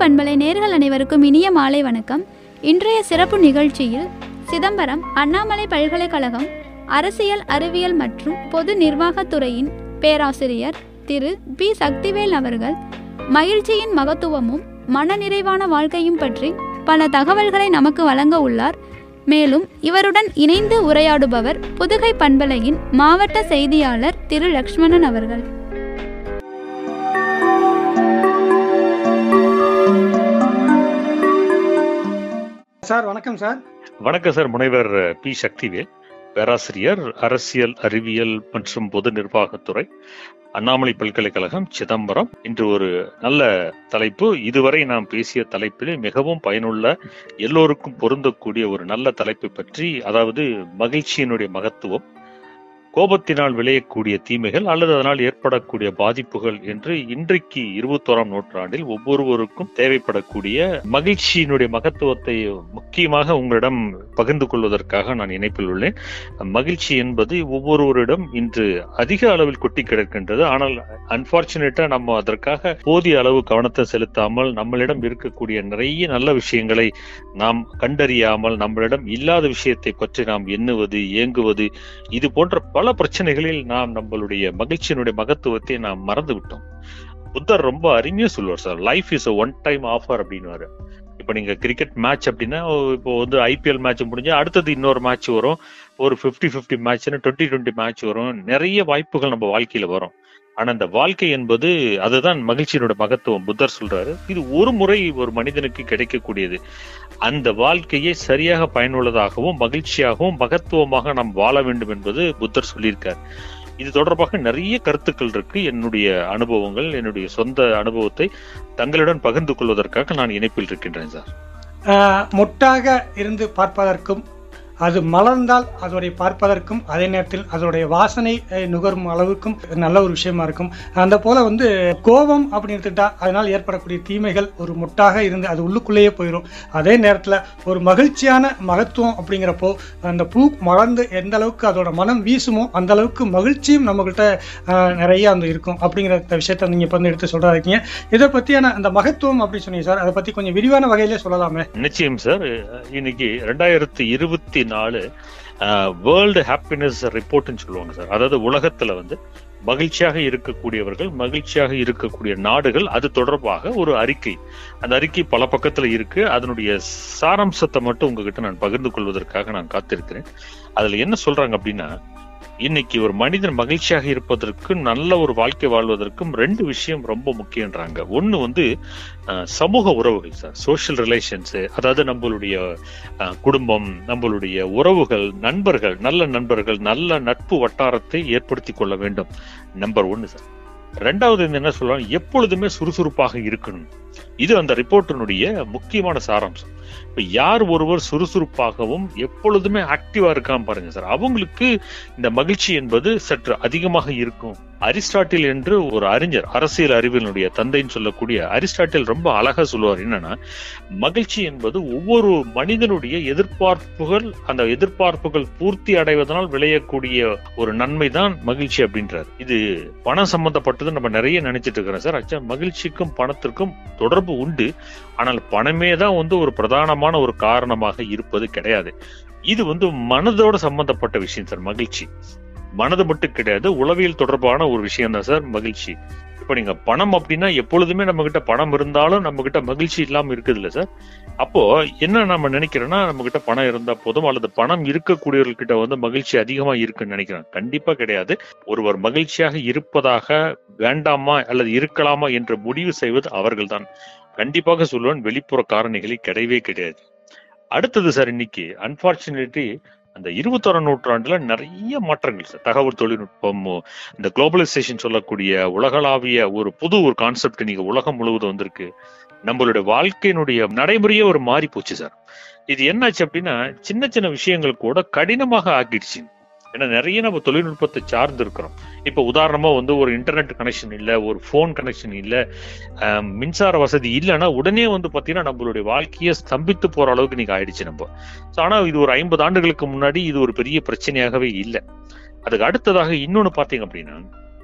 பண்பலை நேர்கள் அனைவருக்கும் இனிய மாலை வணக்கம் இன்றைய சிறப்பு நிகழ்ச்சியில் சிதம்பரம் அண்ணாமலை பல்கலைக்கழகம் அரசியல் அறிவியல் மற்றும் பொது நிர்வாகத்துறையின் பேராசிரியர் திரு பி சக்திவேல் அவர்கள் மகிழ்ச்சியின் மகத்துவமும் மனநிறைவான வாழ்க்கையும் பற்றி பல தகவல்களை நமக்கு வழங்க உள்ளார் மேலும் இவருடன் இணைந்து உரையாடுபவர் புதுகை பண்பலையின் மாவட்ட செய்தியாளர் திரு லக்ஷ்மணன் அவர்கள் சார் வணக்கம் சார் வணக்கம் சார் முனைவர் பி சக்திவேல் பேராசிரியர் அரசியல் அறிவியல் மற்றும் பொது நிர்வாகத்துறை அண்ணாமலை பல்கலைக்கழகம் சிதம்பரம் இன்று ஒரு நல்ல தலைப்பு இதுவரை நாம் பேசிய தலைப்பில் மிகவும் பயனுள்ள எல்லோருக்கும் பொருந்தக்கூடிய ஒரு நல்ல தலைப்பை பற்றி அதாவது மகிழ்ச்சியினுடைய மகத்துவம் கோபத்தினால் விளையக்கூடிய தீமைகள் அல்லது அதனால் ஏற்படக்கூடிய பாதிப்புகள் என்று இன்றைக்கு இருபத்தோராம் நூற்றாண்டில் ஒவ்வொருவருக்கும் தேவைப்படக்கூடிய மகிழ்ச்சியினுடைய மகத்துவத்தை முக்கியமாக உங்களிடம் பகிர்ந்து கொள்வதற்காக நான் இணைப்பில் உள்ளேன் மகிழ்ச்சி என்பது ஒவ்வொருவரிடம் இன்று அதிக அளவில் கொட்டி கிடக்கின்றது ஆனால் அன்பார்ச்சுனேட்டா நம்ம அதற்காக போதிய அளவு கவனத்தை செலுத்தாமல் நம்மளிடம் இருக்கக்கூடிய நிறைய நல்ல விஷயங்களை நாம் கண்டறியாமல் நம்மளிடம் இல்லாத விஷயத்தை பற்றி நாம் எண்ணுவது ஏங்குவது இது போன்ற பல பிரச்சனைகளில் நாம் நம்மளுடைய மகிழ்ச்சியினுடைய மகத்துவத்தை நாம் மறந்து விட்டோம் புத்தர் ரொம்ப அருமையா சொல்லுவார் sir life is one time offer அப்படின்னு இப்ப நீங்க கிரிக்கெட் மேட்ச் அப்படின்னா இப்போ வந்து ஐபிஎல் மேட்ச் முடிஞ்சா அடுத்தது இன்னொரு மேட்ச் வரும் ஒரு பிப்டி பிப்டி மேட்ச்னு டுவெண்ட்டி டுவெண்ட்டி மேட்ச் வரும் நிறைய வாய்ப்புகள் நம்ம வாழ்க்கையில வரும் ஆனா இந்த வாழ்க்கை என்பது அதுதான் மகிழ்ச்சியினோட மகத்துவம் புத்தர் சொல்றாரு இது ஒரு முறை ஒரு மனிதனுக்கு கிடைக்கக்கூடியது அந்த வாழ்க்கையை சரியாக பயனுள்ளதாகவும் மகிழ்ச்சியாகவும் மகத்துவமாக நாம் வாழ வேண்டும் என்பது புத்தர் சொல்லியிருக்கார் இது தொடர்பாக நிறைய கருத்துக்கள் இருக்கு என்னுடைய அனுபவங்கள் என்னுடைய சொந்த அனுபவத்தை தங்களுடன் பகிர்ந்து கொள்வதற்காக நான் இணைப்பில் இருக்கின்றேன் சார் ஆஹ், மொட்டாக இருந்து பார்ப்பதற்கும் அது மலர்ந்தால் அதோடைய பார்ப்பதற்கும் அதே நேரத்தில் அதோடைய வாசனை அஹ், நுகரும் அளவுக்கும் நல்ல ஒரு விஷயமா இருக்கும் அந்த போல வந்து கோபம் அப்படின்னு எடுத்துட்டா அதனால் ஏற்படக்கூடிய தீமைகள் ஒரு முட்டாக இருந்து அது உள்ளுக்குள்ளேயே போயிடும் அதே நேரத்தில் ஒரு மகிழ்ச்சியான மகத்துவம் அப்படிங்கிறப்போ அந்த பூ மலர்ந்து எந்த அளவுக்கு அதோட மனம் வீசுமோ அந்த அளவுக்கு மகிழ்ச்சியும் நம்மகிட்ட ஆஹ், நிறைய அந்த இருக்கும் அப்படிங்கிற விஷயத்த நீங்க இப்ப வந்து எடுத்து சொல்றாருக்கீங்க இதை பத்தியான அந்த மகத்துவம் அப்படின்னு சொன்னீங்க சார் அதை பத்தி கொஞ்சம் விரிவான வகையிலே சொல்லலாமே நிச்சயம் சார் இன்னைக்கு ரெண்டாயிரத்தி இருபத்தி நாலு வேர்ல்டு ஹாப்பினஸ் ரிப்போர்ட்னு சொல்லுவாங்க சார் அதாவது உலகத்துல வந்து மகிழ்ச்சியாக இருக்கக்கூடியவர்கள் மகிழ்ச்சியாக இருக்கக்கூடிய நாடுகள் அது தொடர்பாக ஒரு அறிக்கை அந்த அறிக்கை பல பக்கத்துல இருக்கு அதனுடைய சாராம்சத்தை மட்டும் உங்ககிட்ட நான் பகிர்ந்து கொள்வதற்காக நான் காத்திருக்கிறேன் அதுல என்ன சொல்றாங்க அப்படின்னா இன்னைக்கு ஒரு மனிதன் மகிழ்ச்சியாக இருப்பதற்கு நல்ல ஒரு வாழ்க்கை வாழ்வதற்கும் ரெண்டு விஷயம் ரொம்ப முக்கியன்றாங்க ஒண்ணு வந்து அஹ், சமூக உறவுகள் சார் சோஷியல் ரிலேஷன்ஸ் அதாவது நம்மளுடைய அஹ், குடும்பம் நம்மளுடைய உறவுகள் நண்பர்கள் நல்ல நண்பர்கள் நல்ல நட்பு வட்டாரத்தை ஏற்படுத்தி கொள்ள வேண்டும் நம்பர் ஒன்னு சார் ரெண்டாவது இந்த என்ன சொல்றாங்க எப்பொழுதுமே சுறுசுறுப்பாக இருக்கணும் இது அந்த ரிப்போர்ட்டினுடைய முக்கியமான சாராம்சம் இப்ப யார் ஒருவர் சுறுசுறுப்பாகவும் எப்பொழுதுமே ஆக்டிவா இருக்காம பாருங்க சார் அவங்களுக்கு இந்த மகிழ்ச்சி என்பது சற்று அதிகமாக இருக்கும் அரிஸ்டாட்டில் என்று ஒரு அறிஞர் அரசியல் அறிவியலுடைய தந்தைன்னு சொல்லக்கூடிய அரிஸ்டாட்டில் ரொம்ப அழகா சொல்லுவார் என்னன்னா மகிழ்ச்சி என்பது ஒவ்வொரு மனிதனுடைய எதிர்பார்ப்புகள் அந்த எதிர்பார்ப்புகள் பூர்த்தி அடைவதனால் விளையக்கூடிய ஒரு நன்மை தான் மகிழ்ச்சி அப்படின்றார் இது பணம் சம்பந்தப்பட்டது நம்ம நிறைய நினைச்சிட்டு இருக்கிறோம் சார் ஆக்சுவலா மகிழ்ச்சிக்கும் பணத்திற்கும் தொடர்பு உண்டு ஆனால் பணமே தான் வந்து ஒரு பிரதானமான ஒரு காரணமாக இருப்பது கிடையாது இது வந்து மனதோட சம்பந்தப்பட்ட விஷயம் சார் மகிழ்ச்சி மனது மட்டும் கிடையாது உளவியல் தொடர்பான ஒரு விஷயம் தான் சார் மகிழ்ச்சி இப்ப நீங்க பணம் அப்படின்னா எப்பொழுதுமே நம்ம கிட்ட பணம் இருந்தாலும் நம்ம கிட்ட மகிழ்ச்சி இல்லாம இருக்குது இல்ல சார் அப்போ என்ன நம்ம நினைக்கிறோம்னா நம்ம கிட்ட பணம் இருந்தா போதும் அல்லது பணம் இருக்கக்கூடியவர்கிட்ட வந்து மகிழ்ச்சி அதிகமா இருக்குன்னு நினைக்கிறேன் கண்டிப்பா கிடையாது ஒருவர் மகிழ்ச்சியாக இருப்பதாக வேண்டாமா அல்லது இருக்கலாமா என்று முடிவு செய்வது அவர்கள்தான் கண்டிப்பாக சொல்லுவேன் வெளிப்புற காரணிகளே கிடையவே கிடையாது அடுத்தது சார் இன்னைக்கு அன்பார்ச்சுனேட்லி அந்த இருபத்தொராம் நூற்றாண்டுல நிறைய மாற்றங்கள் சார் தகவல் தொழில்நுட்பம் இந்த குளோபலைசேஷன் சொல்லக்கூடிய உலகளாவிய ஒரு புது ஒரு கான்செப்ட் நீங்க உலகம் முழுவதும் வந்திருக்கு நம்மளுடைய வாழ்க்கையினுடைய நடைமுறையே ஒரு மாறி போச்சு சார் இது என்னாச்சு அப்படின்னா சின்ன சின்ன விஷயங்கள் கூட கடினமாக ஆக்கிடுச்சு ஏன்னா நிறைய நம்ம தொழில்நுட்பத்தை சார்ந்து இருக்கிறோம் இப்ப உதாரணமா வந்து ஒரு இன்டர்நெட் கனெக்ஷன் இல்ல ஒரு ஃபோன் கனெக்ஷன் இல்ல ஆஹ் மின்சார வசதி இல்லைன்னா உடனே வந்து பாத்தீங்கன்னா நம்மளுடைய வாழ்க்கையை ஸ்தம்பித்து போற அளவுக்கு நீங்க ஆயிடுச்சு நம்ம ஸோ ஆனா இது ஒரு ஐம்பது ஆண்டுகளுக்கு முன்னாடி இது ஒரு பெரிய பிரச்சனையாகவே இல்லை அதுக்கு அடுத்ததாக இன்னொன்னு பாத்தீங்க அப்படின்னா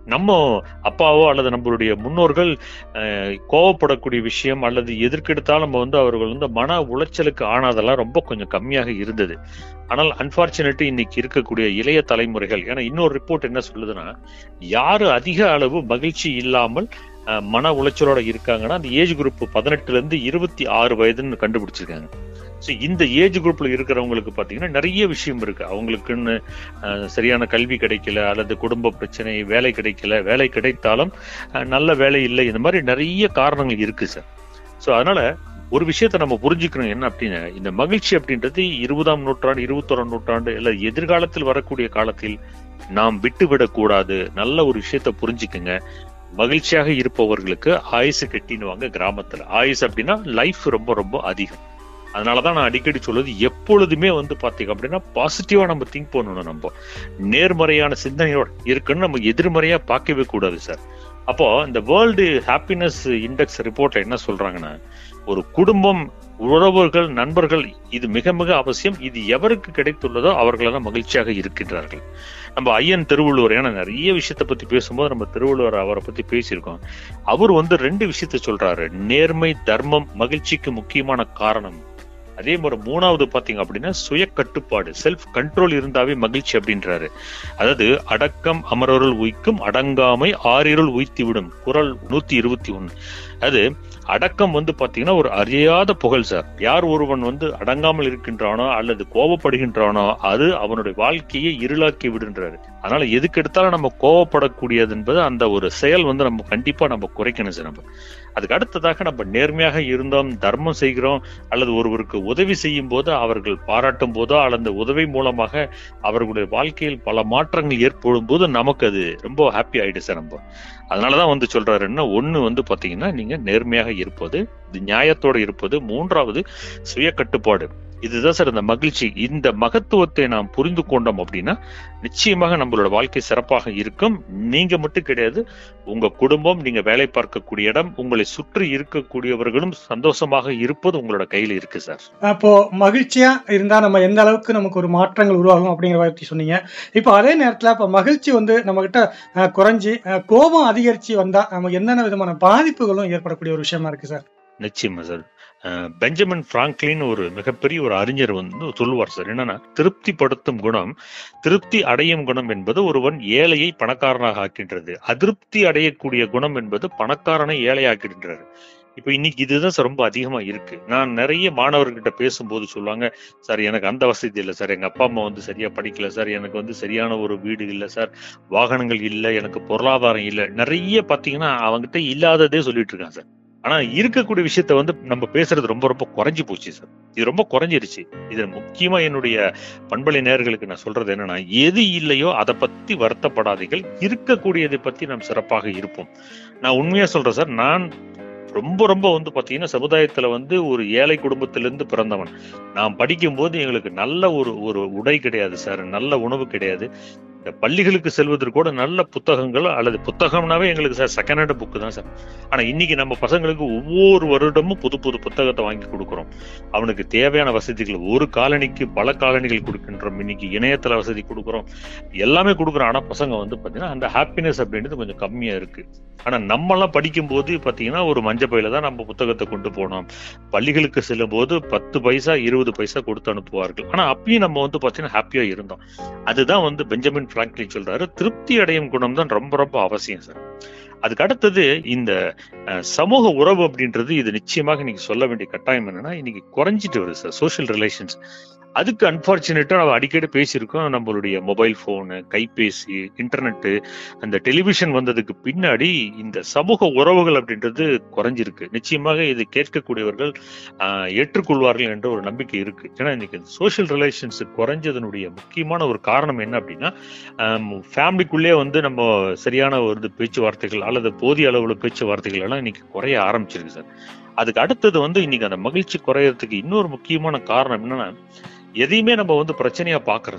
நம்ம அப்பாவோ அல்லது நம்மளுடைய முன்னோர்கள் அஹ், கோவப்படக்கூடிய விஷயம் அல்லது எதற்கெடுத்தாலும் நம்ம வந்து அவர்கள் வந்து மன உளைச்சலுக்கு ஆனாதெல்லாம் ரொம்ப கொஞ்சம் கம்மியாக இருந்தது ஆனால் அன்பார்ச்சுனேட்லி இன்னைக்கு இருக்கக்கூடிய இளைய தலைமுறைகள் ஏன்னா இன்னொரு ரிப்போர்ட் என்ன சொல்லுதுன்னா யாரு அதிக அளவு மகிழ்ச்சி இல்லாமல் அஹ், மன உளைச்சலோட இருக்காங்கன்னா அந்த ஏஜ் குரூப் பதினெட்டுல இருந்து இருபத்தி ஆறு வயதுன்னு கண்டுபிடிச்சிருக்காங்க ஸோ இந்த ஏஜ் குரூப்ல இருக்கிறவங்களுக்கு பார்த்தீங்கன்னா நிறைய விஷயம் இருக்கு அவங்களுக்குன்னு அஹ், சரியான கல்வி கிடைக்கல அல்லது குடும்ப பிரச்சனை வேலை கிடைக்கல வேலை கிடைத்தாலும் அஹ், நல்ல வேலை இல்லை இந்த மாதிரி நிறைய காரணங்கள் இருக்கு சார் ஸோ அதனால ஒரு விஷயத்த நம்ம புரிஞ்சுக்கணும் என்ன அப்படின்னா இந்த மகிழ்ச்சி அப்படின்றது இருபதாம் நூற்றாண்டு இருபத்தோராம் நூற்றாண்டு இல்ல எதிர்காலத்தில் வரக்கூடிய காலத்தில் நாம் விட்டுவிடக் கூடாது நல்ல ஒரு விஷயத்த புரிஞ்சுக்குங்க மகிழ்ச்சியாக இருப்பவர்களுக்கு ஆயுசு கட்டினுவாங்க கிராமத்துல ஆயுசு அப்படின்னா லைஃப் ரொம்ப ரொம்ப அதிகம் அதனாலதான் நான் அடிக்கடி சொல்வது எப்பொழுதுமே வந்து பாத்தீங்க அப்படின்னா பாசிட்டிவா நம்ம திங்க் பண்ணணும் நம்ம நேர்மறையான சிந்தனையோட இருக்குன்னு நம்ம எதிர்மறையா பார்க்கவே கூடாது சார் அப்போ இந்த வேர்ல்டு ஹாப்பினஸ் இண்டெக்ஸ் ரிப்போர்ட்ல என்ன சொல்றாங்கன்னா ஒரு குடும்பம் உறவுகள் நண்பர்கள் இது மிக மிக அவசியம் இது எவருக்கு கிடைத்துள்ளதோ அவர்களெல்லாம் மகிழ்ச்சியாக இருக்கின்றார்கள் நம்ம ஐயன் திருவள்ளுவர் ஏன்னா நிறைய விஷயத்த பத்தி பேசும்போது நம்ம திருவள்ளுவர் அவரை பத்தி பேசியிருக்கோம் அவர் வந்து ரெண்டு விஷயத்த சொல்றாரு நேர்மை தர்மம் மகிழ்ச்சிக்கு முக்கியமான காரணம் அதே மாதிரி மூணாவது பாத்தீங்க அப்படின்னா சுய கட்டுப்பாடு செல்ஃப் கண்ட்ரோல் இருந்தாவே மகிழ்ச்சி அப்படின்றாரு அதாவது அடக்கம் அமரருள் உய்க்கும் அடங்காமை ஆறிருள் உய்த்தி விடும் குரல் நூத்தி இருபத்தி ஒண்ணு அது அடக்கம் வந்து பாத்தீங்கன்னா ஒரு அறியாத புகழ் சார் யார் ஒருவன் வந்து அடங்காமல் இருக்கின்றானோ அல்லது கோபப்படுகின்றானோ அது அவனுடைய வாழ்க்கையை இருளாக்கி விடுன்றாரு அதனால எதுக்கு எடுத்தாலும் நம்ம கோவப்படக்கூடியது என்பது அந்த ஒரு செயல் வந்து நம்ம கண்டிப்பா நம்ம குறைக்கணும் சார் நம்ம அதுக்கு அடுத்ததாக நம்ம நேர்மையாக இருந்தோம் தர்மம் செய்கிறோம் அல்லது ஒருவருக்கு உதவி செய்யும் போது அவர்கள் பாராட்டும் போதோ அல்லது உதவி மூலமாக அவர்களுடைய வாழ்க்கையில் பல மாற்றங்கள் ஏற்படும் போது நமக்கு அது ரொம்ப ஹாப்பி ஆயிடுச்சு சார் நம்ம அதனாலதான் வந்து சொல்றாருன்னா ஒண்ணு வந்து பாத்தீங்கன்னா நீங்க நேர்மையாக இருப்பது இது நியாயத்தோட இருப்பது மூன்றாவது சுய கட்டுப்பாடு இதுதான் சார் இந்த மகிழ்ச்சி இந்த மகத்துவத்தை நாம் புரிந்து கொண்டோம் அப்படின்னா நிச்சயமாக நம்மளோட வாழ்க்கை சிறப்பாக இருக்கும் நீங்க மட்டும் கிடையாது உங்க குடும்பம் நீங்க வேலை பார்க்கக்கூடிய இடம் உங்களை சுற்றி இருக்கக்கூடியவர்களும் சந்தோஷமாக இருப்பது உங்களோட கையில இருக்கு சார் அப்போ மகிழ்ச்சியா இருந்தா நம்ம எந்த அளவுக்கு நமக்கு ஒரு மாற்றங்கள் உருவாகும் அப்படிங்கிற பத்தி சொன்னீங்க இப்போ அதே நேரத்துல இப்ப மகிழ்ச்சி வந்து நம்ம கிட்ட அஹ், குறைஞ்சி அஹ், கோபம் அதிகரிச்சு வந்தா நமக்கு என்னென்ன விதமான பாதிப்புகளும் ஏற்படக்கூடிய ஒரு விஷயமா இருக்கு சார் நிச்சயமா சார் அஹ், பெஞ்சமின் பிராங்க்லின் ஒரு மிகப்பெரிய ஒரு அறிஞர் வந்து சொல்லுவார் சார் என்னன்னா திருப்திப்படுத்தும் குணம் திருப்தி அடையும் குணம் என்பது ஒருவன் ஏழையை பணக்காரனாக ஆக்கின்றது அதிருப்தி அடையக்கூடிய குணம் என்பது பணக்காரனை ஏழையாக்கின்றது இப்ப இன்னைக்கு இதுதான் சார் ரொம்ப அதிகமா இருக்கு நான் நிறைய மாணவர்கிட்ட பேசும்போது சொல்லுவாங்க சார் எனக்கு அந்த வசதி இல்லை சார் எங்க அப்பா அம்மா வந்து சரியா படிக்கல சார் எனக்கு வந்து சரியான ஒரு வீடு இல்லை சார் வாகனங்கள் இல்லை எனக்கு பொருளாதாரம் இல்லை நிறைய பாத்தீங்கன்னா அவங்ககிட்ட இல்லாததே சொல்லிட்டு இருக்காங்க சார் ஆனா இருக்கக்கூடிய விஷயத்த வந்து நம்ம பேசுறது ரொம்ப ரொம்ப குறைஞ்சு போச்சு சார் இது ரொம்ப குறைஞ்சிருச்சு இது முக்கியமா என்னுடைய பண்பலை நேர்களுக்கு நான் சொல்றது என்னன்னா எது இல்லையோ அதை பத்தி வருத்தப்படாதீர்கள் இருக்கக்கூடியதை பத்தி நாம் சிறப்பாக இருப்போம் நான் உண்மையா சொல்றேன் சார் நான் ரொம்ப ரொம்ப வந்து பாத்தீங்கன்னா சமுதாயத்துல வந்து ஒரு ஏழை குடும்பத்திலிருந்து பிறந்தவன் நான் படிக்கும்போது எங்களுக்கு நல்ல ஒரு ஒரு உடை கிடையாது சார் நல்ல உணவு கிடையாது இந்த பள்ளிகளுக்கு செல்வதற்கு கூட நல்ல புத்தகங்கள் அல்லது புத்தகம்னாவே எங்களுக்கு சார் செகண்ட் ஹேண்ட் புக்கு தான் சார் ஆனா இன்னைக்கு நம்ம பசங்களுக்கு ஒவ்வொரு வருடமும் புது புது புத்தகத்தை வாங்கி கொடுக்குறோம் அவனுக்கு தேவையான வசதிகள் ஒரு காலனிக்கு பல காலனிகள் கொடுக்கின்றோம் இன்னைக்கு இணையதள வசதி கொடுக்குறோம் எல்லாமே கொடுக்குறோம் ஆனா பசங்க வந்து பாத்தீங்கன்னா அந்த ஹாப்பினஸ் அப்படின்றது கொஞ்சம் கம்மியா இருக்கு ஆனா நம்ம எல்லாம் படிக்கும் போது பாத்தீங்கன்னா ஒரு மஞ்ச பையில தான் நம்ம புத்தகத்தை கொண்டு போனோம் பள்ளிகளுக்கு செல்லும் போது பத்து பைசா இருபது பைசா கொடுத்து அனுப்புவார்கள் ஆனா அப்பயும் நம்ம வந்து பாத்தீங்கன்னா ஹாப்பியா இருந்தோம் அதுதான் வந்து பெஞ்சமின் பிராங்க்லின் சொல்றாரு திருப்தி அடையும் குணம் தான் ரொம்ப ரொம்ப அவசியம் சார் அதுக்கு அடுத்தது இந்த அஹ், சமூக உறவு அப்படின்றது இது நிச்சயமாக நீங்க சொல்ல வேண்டிய கட்டாயம் என்னன்னா இன்னைக்கு குறைஞ்சிட்டு வருது சார் சோஷியல் ரிலேஷன்ஸ் அதுக்கு அன்பார்ச்சுனேட்டா நம்ம அடிக்கடி பேசியிருக்கோம் நம்மளுடைய மொபைல் போனு கைபேசி இன்டர்நெட்டு அந்த டெலிவிஷன் வந்ததுக்கு பின்னாடி இந்த சமூக உறவுகள் அப்படின்றது குறைஞ்சிருக்கு நிச்சயமாக இது கேட்கக்கூடியவர்கள் ஆஹ், ஏற்றுக்கொள்வார்கள் என்ற ஒரு நம்பிக்கை இருக்கு ஏன்னா இன்னைக்கு சோஷியல் ரிலேஷன்ஸ் குறைஞ்சதனுடைய முக்கியமான ஒரு காரணம் என்ன அப்படின்னா ஃபேமிலிக்குள்ளே வந்து நம்ம சரியான ஒரு பேச்சுவார்த்தைகள் அல்லது போதிய அளவுல பேச்சுவார்த்தைகள் எல்லாம் இன்னைக்கு குறைய ஆரம்பிச்சிருக்கு சார் அதுக்கு அடுத்தது வந்து இன்னைக்கு அந்த மகிழ்ச்சி குறையறதுக்கு இன்னொரு முக்கியமான காரணம் என்னன்னா எதையுமே நம்ம வந்து பிரச்சனையா பாக்குறோம் சார்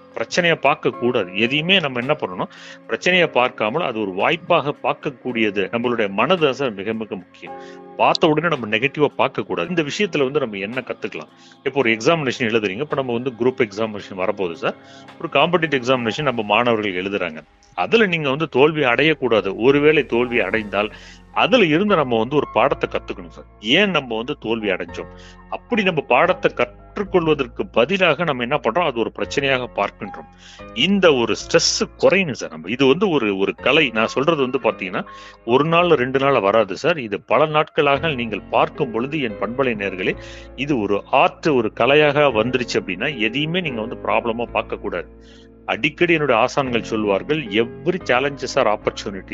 பிரச்சனையை பார்க்க கூடாது எதையுமே நம்ம என்ன பண்ணணும் பிரச்சனையை பார்க்காமல் அது ஒரு வாய்ப்பாக பார்க்கக்கூடியது நம்மளுடைய மனது தான் சார் மிக மிக முக்கியம் பார்த்த உடனே நம்ம நெகட்டிவா பார்க்க கூடாது இந்த விஷயத்துல வந்து நம்ம என்ன கத்துக்கலாம் இப்போ ஒரு எக்ஸாமினேஷன் எழுதுறீங்க இப்போ நம்ம வந்து குரூப் எக்ஸாமினேஷன் வரப்போகுது சார் ஒரு காம்படிட்டிவ் எக்ஸாமினேஷன் நம்ம மாணவர்கள் எழுதுறாங்க அதுல நீங்க வந்து தோல்வி அடையக்கூடாது ஒருவேளை தோல்வி அடைந்தால் அதுல இருந்து நம்ம வந்து ஒரு பாடத்தை கத்துக்கணும் சார் ஏன் நம்ம வந்து தோல்வி அடைஞ்சோம் அப்படி நம்ம பாடத்தை கற்றுக்கொள்வதற்கு பதிலாக நம்ம என்ன பண்றோம் அது ஒரு பிரச்சனையாக பார்க்கின்றோம் இந்த ஒரு ஸ்ட்ரெஸ் குறையணும் சார் நம்ம இது வந்து ஒரு ஒரு கலை நான் சொல்றது வந்து பாத்தீங்கன்னா ஒரு நாள் ரெண்டு நாள் வராது சார் இது பல நாட்களாக நீங்கள் பார்க்கும் பொழுது என் பண்பலை நேர்களே இது ஒரு ஆர்ட் ஒரு கலையாக வந்துருச்சு அப்படின்னா எதையுமே நீங்க வந்து ப்ராப்ளமா பார்க்க கூடாது அடிக்கடி என்னுடைய ஆசான்கள் சொல்வார்கள் every challenges are opportunity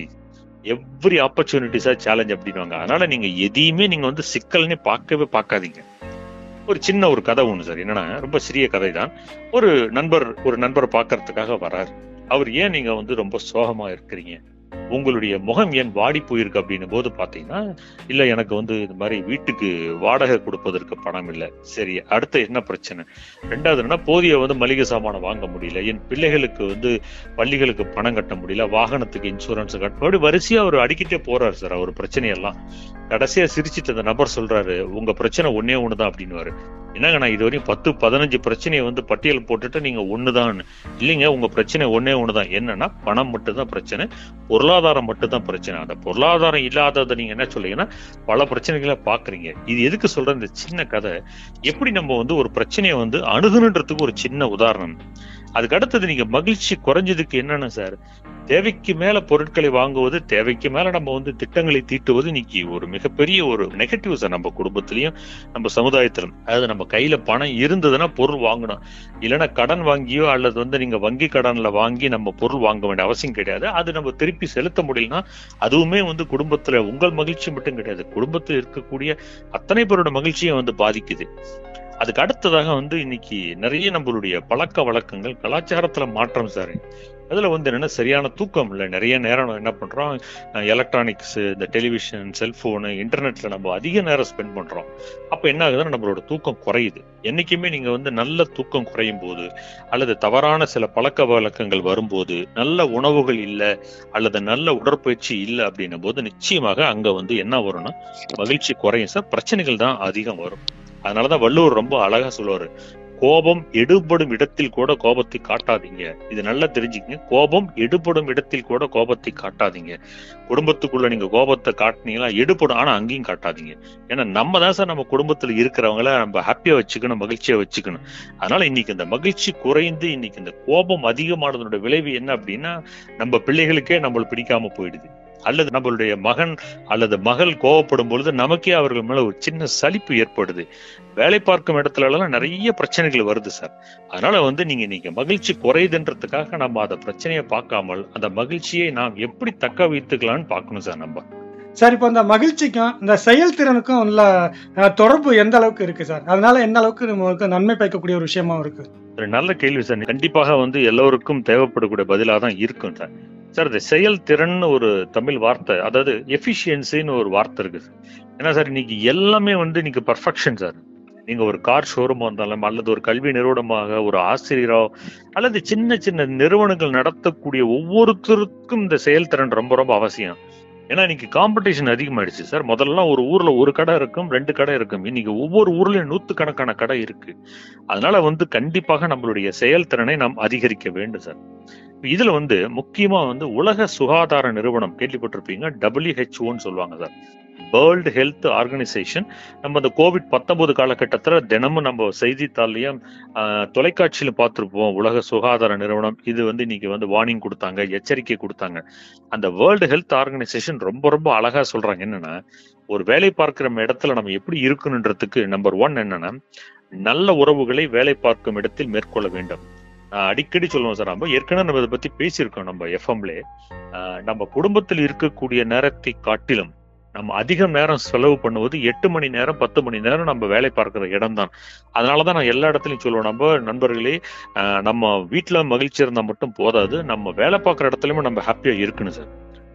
every opportunities are challenge அப்படின்வாங்க அதனால நீங்க எதையுமே நீங்க வந்து சிக்கல்னே பார்க்கவே பார்க்காதீங்க ஒரு சின்ன ஒரு கதை ஒண்ணு சார் என்னன்னா ரொம்ப சிறிய கதை தான் ஒரு நண்பர் ஒரு நண்பரை பார்க்கறதுக்காக வராரு அவர் ஏன் நீங்க வந்து ரொம்ப சோகமா இருக்கிறீங்க உங்களுடைய முகம் ஏன் வாடி போயிருக்கு அப்படின்னும் போது பாத்தீங்கன்னா இல்ல எனக்கு வந்து இந்த மாதிரி வீட்டுக்கு வாடகை கொடுப்பதற்கு பணம் இல்லை சரி அடுத்து என்ன பிரச்சனை ரெண்டாவது என்ன போதிய வந்து மளிகை சாமானம் வாங்க முடியல என் பிள்ளைகளுக்கு வந்து பள்ளிகளுக்கு பணம் கட்ட முடியல வாகனத்துக்கு இன்சூரன்ஸ் கட்ட அப்படி வரிசையா அவர் அடிக்கிட்டே போறாரு சார் அவர் பிரச்சனையெல்லாம் கடைசியா சிரிச்சிட்டு அந்த நபர் சொல்றாரு உங்க பிரச்சனை ஒன்னே ஒண்ணுதான் அப்படின்னு என்னங்க நான் இதுவரையும் பத்து பதினஞ்சு பிரச்சனையை வந்து பட்டியல் போட்டுட்டு நீங்க ஒண்ணுதான் இல்லைங்க உங்க பிரச்சனை ஒன்னே ஒண்ணுதான் என்னன்னா பணம் மட்டும்தான் பிரச்சனை பொருளாதாரம் மட்டும்தான் பிரச்சனை அந்த பொருளாதாரம் இல்லாததை நீங்க என்ன சொல்றீங்கன்னா பல பிரச்சனைகளை பாக்குறீங்க இது எதுக்கு சொல்ற இந்த சின்ன கதை எப்படி நம்ம வந்து ஒரு பிரச்சனையை வந்து அணுகணுன்றதுக்கு ஒரு சின்ன உதாரணம் அதுக்கு அடுத்தது நீங்க மகிழ்ச்சி குறைஞ்சதுக்கு என்னன்னு சார் தேவைக்கு மேல பொருட்களை வாங்குவது தேவைக்கு மேல நம்ம வந்து திட்டங்களை தீட்டுவது இன்னைக்கு ஒரு மிகப்பெரிய ஒரு நெகட்டிவ் சார் நம்ம குடும்பத்திலயும் நம்ம சமுதாயத்திலும் அதாவது நம்ம கையில பணம் இருந்ததுன்னா பொருள் வாங்கணும் இல்லைன்னா கடன் வாங்கியோ அல்லது வந்து நீங்க வங்கி கடன்ல வாங்கி நம்ம பொருள் வாங்க வேண்டிய அவசியம் கிடையாது அது நம்ம திருப்பி செலுத்த முடியலன்னா அதுவுமே வந்து குடும்பத்துல உங்கள் மகிழ்ச்சி மட்டும் கிடையாது குடும்பத்தில் இருக்கக்கூடிய அத்தனை பேரோட மகிழ்ச்சியை வந்து பாதிக்குது அதுக்கு அடுத்ததாக வந்து இன்னைக்கு நிறைய நம்மளுடைய பழக்க வழக்கங்கள் கலாச்சாரத்துல மாற்றம் சார் அதுல வந்து என்னன்னா சரியான தூக்கம் இல்லை நிறைய நேரம் என்ன பண்றோம் எலக்ட்ரானிக்ஸ் இந்த டெலிவிஷன் செல்போனு இன்டர்நெட்ல நம்ம அதிக நேரம் ஸ்பெண்ட் பண்றோம் அப்ப என்ன ஆகுதுன்னா நம்மளோட தூக்கம் குறையுது என்னைக்குமே நீங்க வந்து நல்ல தூக்கம் குறையும் போது அல்லது தவறான சில பழக்க வழக்கங்கள் வரும்போது நல்ல உணவுகள் இல்லை அல்லது நல்ல உடற்பயிற்சி இல்லை அப்படின்னும் போது நிச்சயமாக அங்க வந்து என்ன வரும்னா மகிழ்ச்சி குறையும் சார் பிரச்சனைகள் தான் அதிகம் வரும் அதனாலதான் வள்ளுவர் ரொம்ப அழகா சொல்லுவாரு கோபம் எடுபடும் இடத்தில் கூட கோபத்தை காட்டாதீங்க இது நல்லா தெரிஞ்சுக்கங்க கோபம் எடுபடும் இடத்தில் கூட கோபத்தை காட்டாதீங்க குடும்பத்துக்குள்ள நீங்க கோபத்தை காட்டினீங்களா எடுபடும் ஆனா அங்கேயும் காட்டாதீங்க ஏன்னா நம்ம தான் சார் நம்ம குடும்பத்துல இருக்கிறவங்கள நம்ம ஹாப்பியா வச்சுக்கணும் மகிழ்ச்சியா வச்சுக்கணும் அதனால இன்னைக்கு இந்த மகிழ்ச்சி குறைந்து இன்னைக்கு இந்த கோபம் அதிகமானதோட விளைவு என்ன அப்படின்னா நம்ம பிள்ளைகளுக்கே நம்மள பிடிக்காம போயிடுது அல்லது நம்மளுடைய மகன் அல்லது மகள் கோவப்படும் பொழுது நமக்கே அவர்கள் மேல ஒரு சின்ன சலிப்பு ஏற்படுது வேலை பார்க்கும் இடத்துல எல்லாம் நிறைய பிரச்சனைகள் வருது சார் அதனால வந்து நீங்க நீங்க மகிழ்ச்சி குறையுதுன்றதுக்காக நம்ம அந்த பிரச்சனையை பார்க்காமல் அந்த மகிழ்ச்சியை நாம் எப்படி தக்க வைத்துக்கலாம்னு பார்க்கணும் சார் நம்ம சார் இப்போ இந்த மகிழ்ச்சிக்கும் இந்த செயல்திறனுக்கும் உள்ள அஹ், தொடர்பு எந்த அளவுக்கு இருக்கு சார் அதனால எந்த அளவுக்கு நமக்கு நன்மை பயக்கக்கூடிய ஒரு விஷயமா இருக்கு ஒரு நல்ல கேள்வி சார் கண்டிப்பாக வந்து எல்லோருக்கும் தேவைப்படக்கூடிய பதிலாக தான் இருக்கும் சார் சார் இந்த செயல்திறன் ஒரு தமிழ் வார்த்தை அதாவது எஃபிஷியன்சின்னு ஒரு வார்த்தை இருக்கு சார் ஏன்னா சார் இன்னைக்கு எல்லாமே வந்து இன்னைக்கு பர்ஃபெக்ஷன் சார் நீங்க ஒரு கார் ஷோரூம் வந்தாலும் அல்லது ஒரு கல்வி நிறுவனமாக ஒரு ஆசிரியரோ அல்லது சின்ன சின்ன நிறுவனங்கள் நடத்தக்கூடிய ஒவ்வொருத்தருக்கும் இந்த செயல்திறன் ரொம்ப ரொம்ப அவசியம் ஏன்னா இன்னைக்கு காம்படிஷன் அதிகமாயிடுச்சு சார் முதல்ல ஒரு ஊர்ல ஒரு கடை இருக்கும் ரெண்டு கடை இருக்கும் இன்னைக்கு ஒவ்வொரு ஊர்லயும் நூத்துக்கணக்கான கடை இருக்கு அதனால வந்து கண்டிப்பாக நம்மளுடைய செயல்திறனை நாம் அதிகரிக்க வேண்டும் சார் இதுல வந்து முக்கியமா வந்து உலக சுகாதார நிறுவனம் கேள்விப்பட்டிருப்பீங்க டபிள்யூஹெச்ஓன்னு சொல்லுவாங்க சார் வேர்ல்டு ஹெல்த் ஆர்கனைசேஷன் நம்ம இந்த கோவிட் பத்தொன்பது காலகட்டத்துல தினமும் நம்ம செய்தித்தாள்லயும் ஆஹ், தொலைக்காட்சியிலும் பார்த்திருப்போம் உலக சுகாதார நிறுவனம் இது வந்து இன்னைக்கு வந்து வார்னிங் கொடுத்தாங்க எச்சரிக்கை கொடுத்தாங்க அந்த வேர்ல்டு ஹெல்த் ஆர்கனைசேஷன் ரொம்ப ரொம்ப அழகா சொல்றாங்க என்னன்னா ஒரு வேலை பார்க்கிற இடத்துல நம்ம எப்படி இருக்கணுன்றதுக்கு நம்பர் ஒன் என்னன்னா நல்ல உறவுகளை வேலை பார்க்கும் இடத்தில் மேற்கொள்ள வேண்டும் நான் அடிக்கடி சொல்லுவோம் சார் நம்ம ஏற்கனவே நம்ம இதை பத்தி பேசியிருக்கோம் நம்ம எஃப்எம்ல நம்ம குடும்பத்தில் இருக்கக்கூடிய நேரத்தை காட்டிலும் நம்ம அதிக நேரம் செலவு பண்ணுவது எட்டு மணி நேரம் பத்து மணி நேரம் நம்ம வேலை பார்க்கிற இடம் தான் அதனாலதான் நான் எல்லா இடத்துலயும் சொல்லுவேன் நம்ம நண்பர்களே ஆஹ் நம்ம வீட்டுல மகிழ்ச்சி இருந்தா மட்டும் போதாது நம்ம வேலை பார்க்குற இடத்துலயுமே நம்ம ஹாப்பியா இருக்கணும் சார்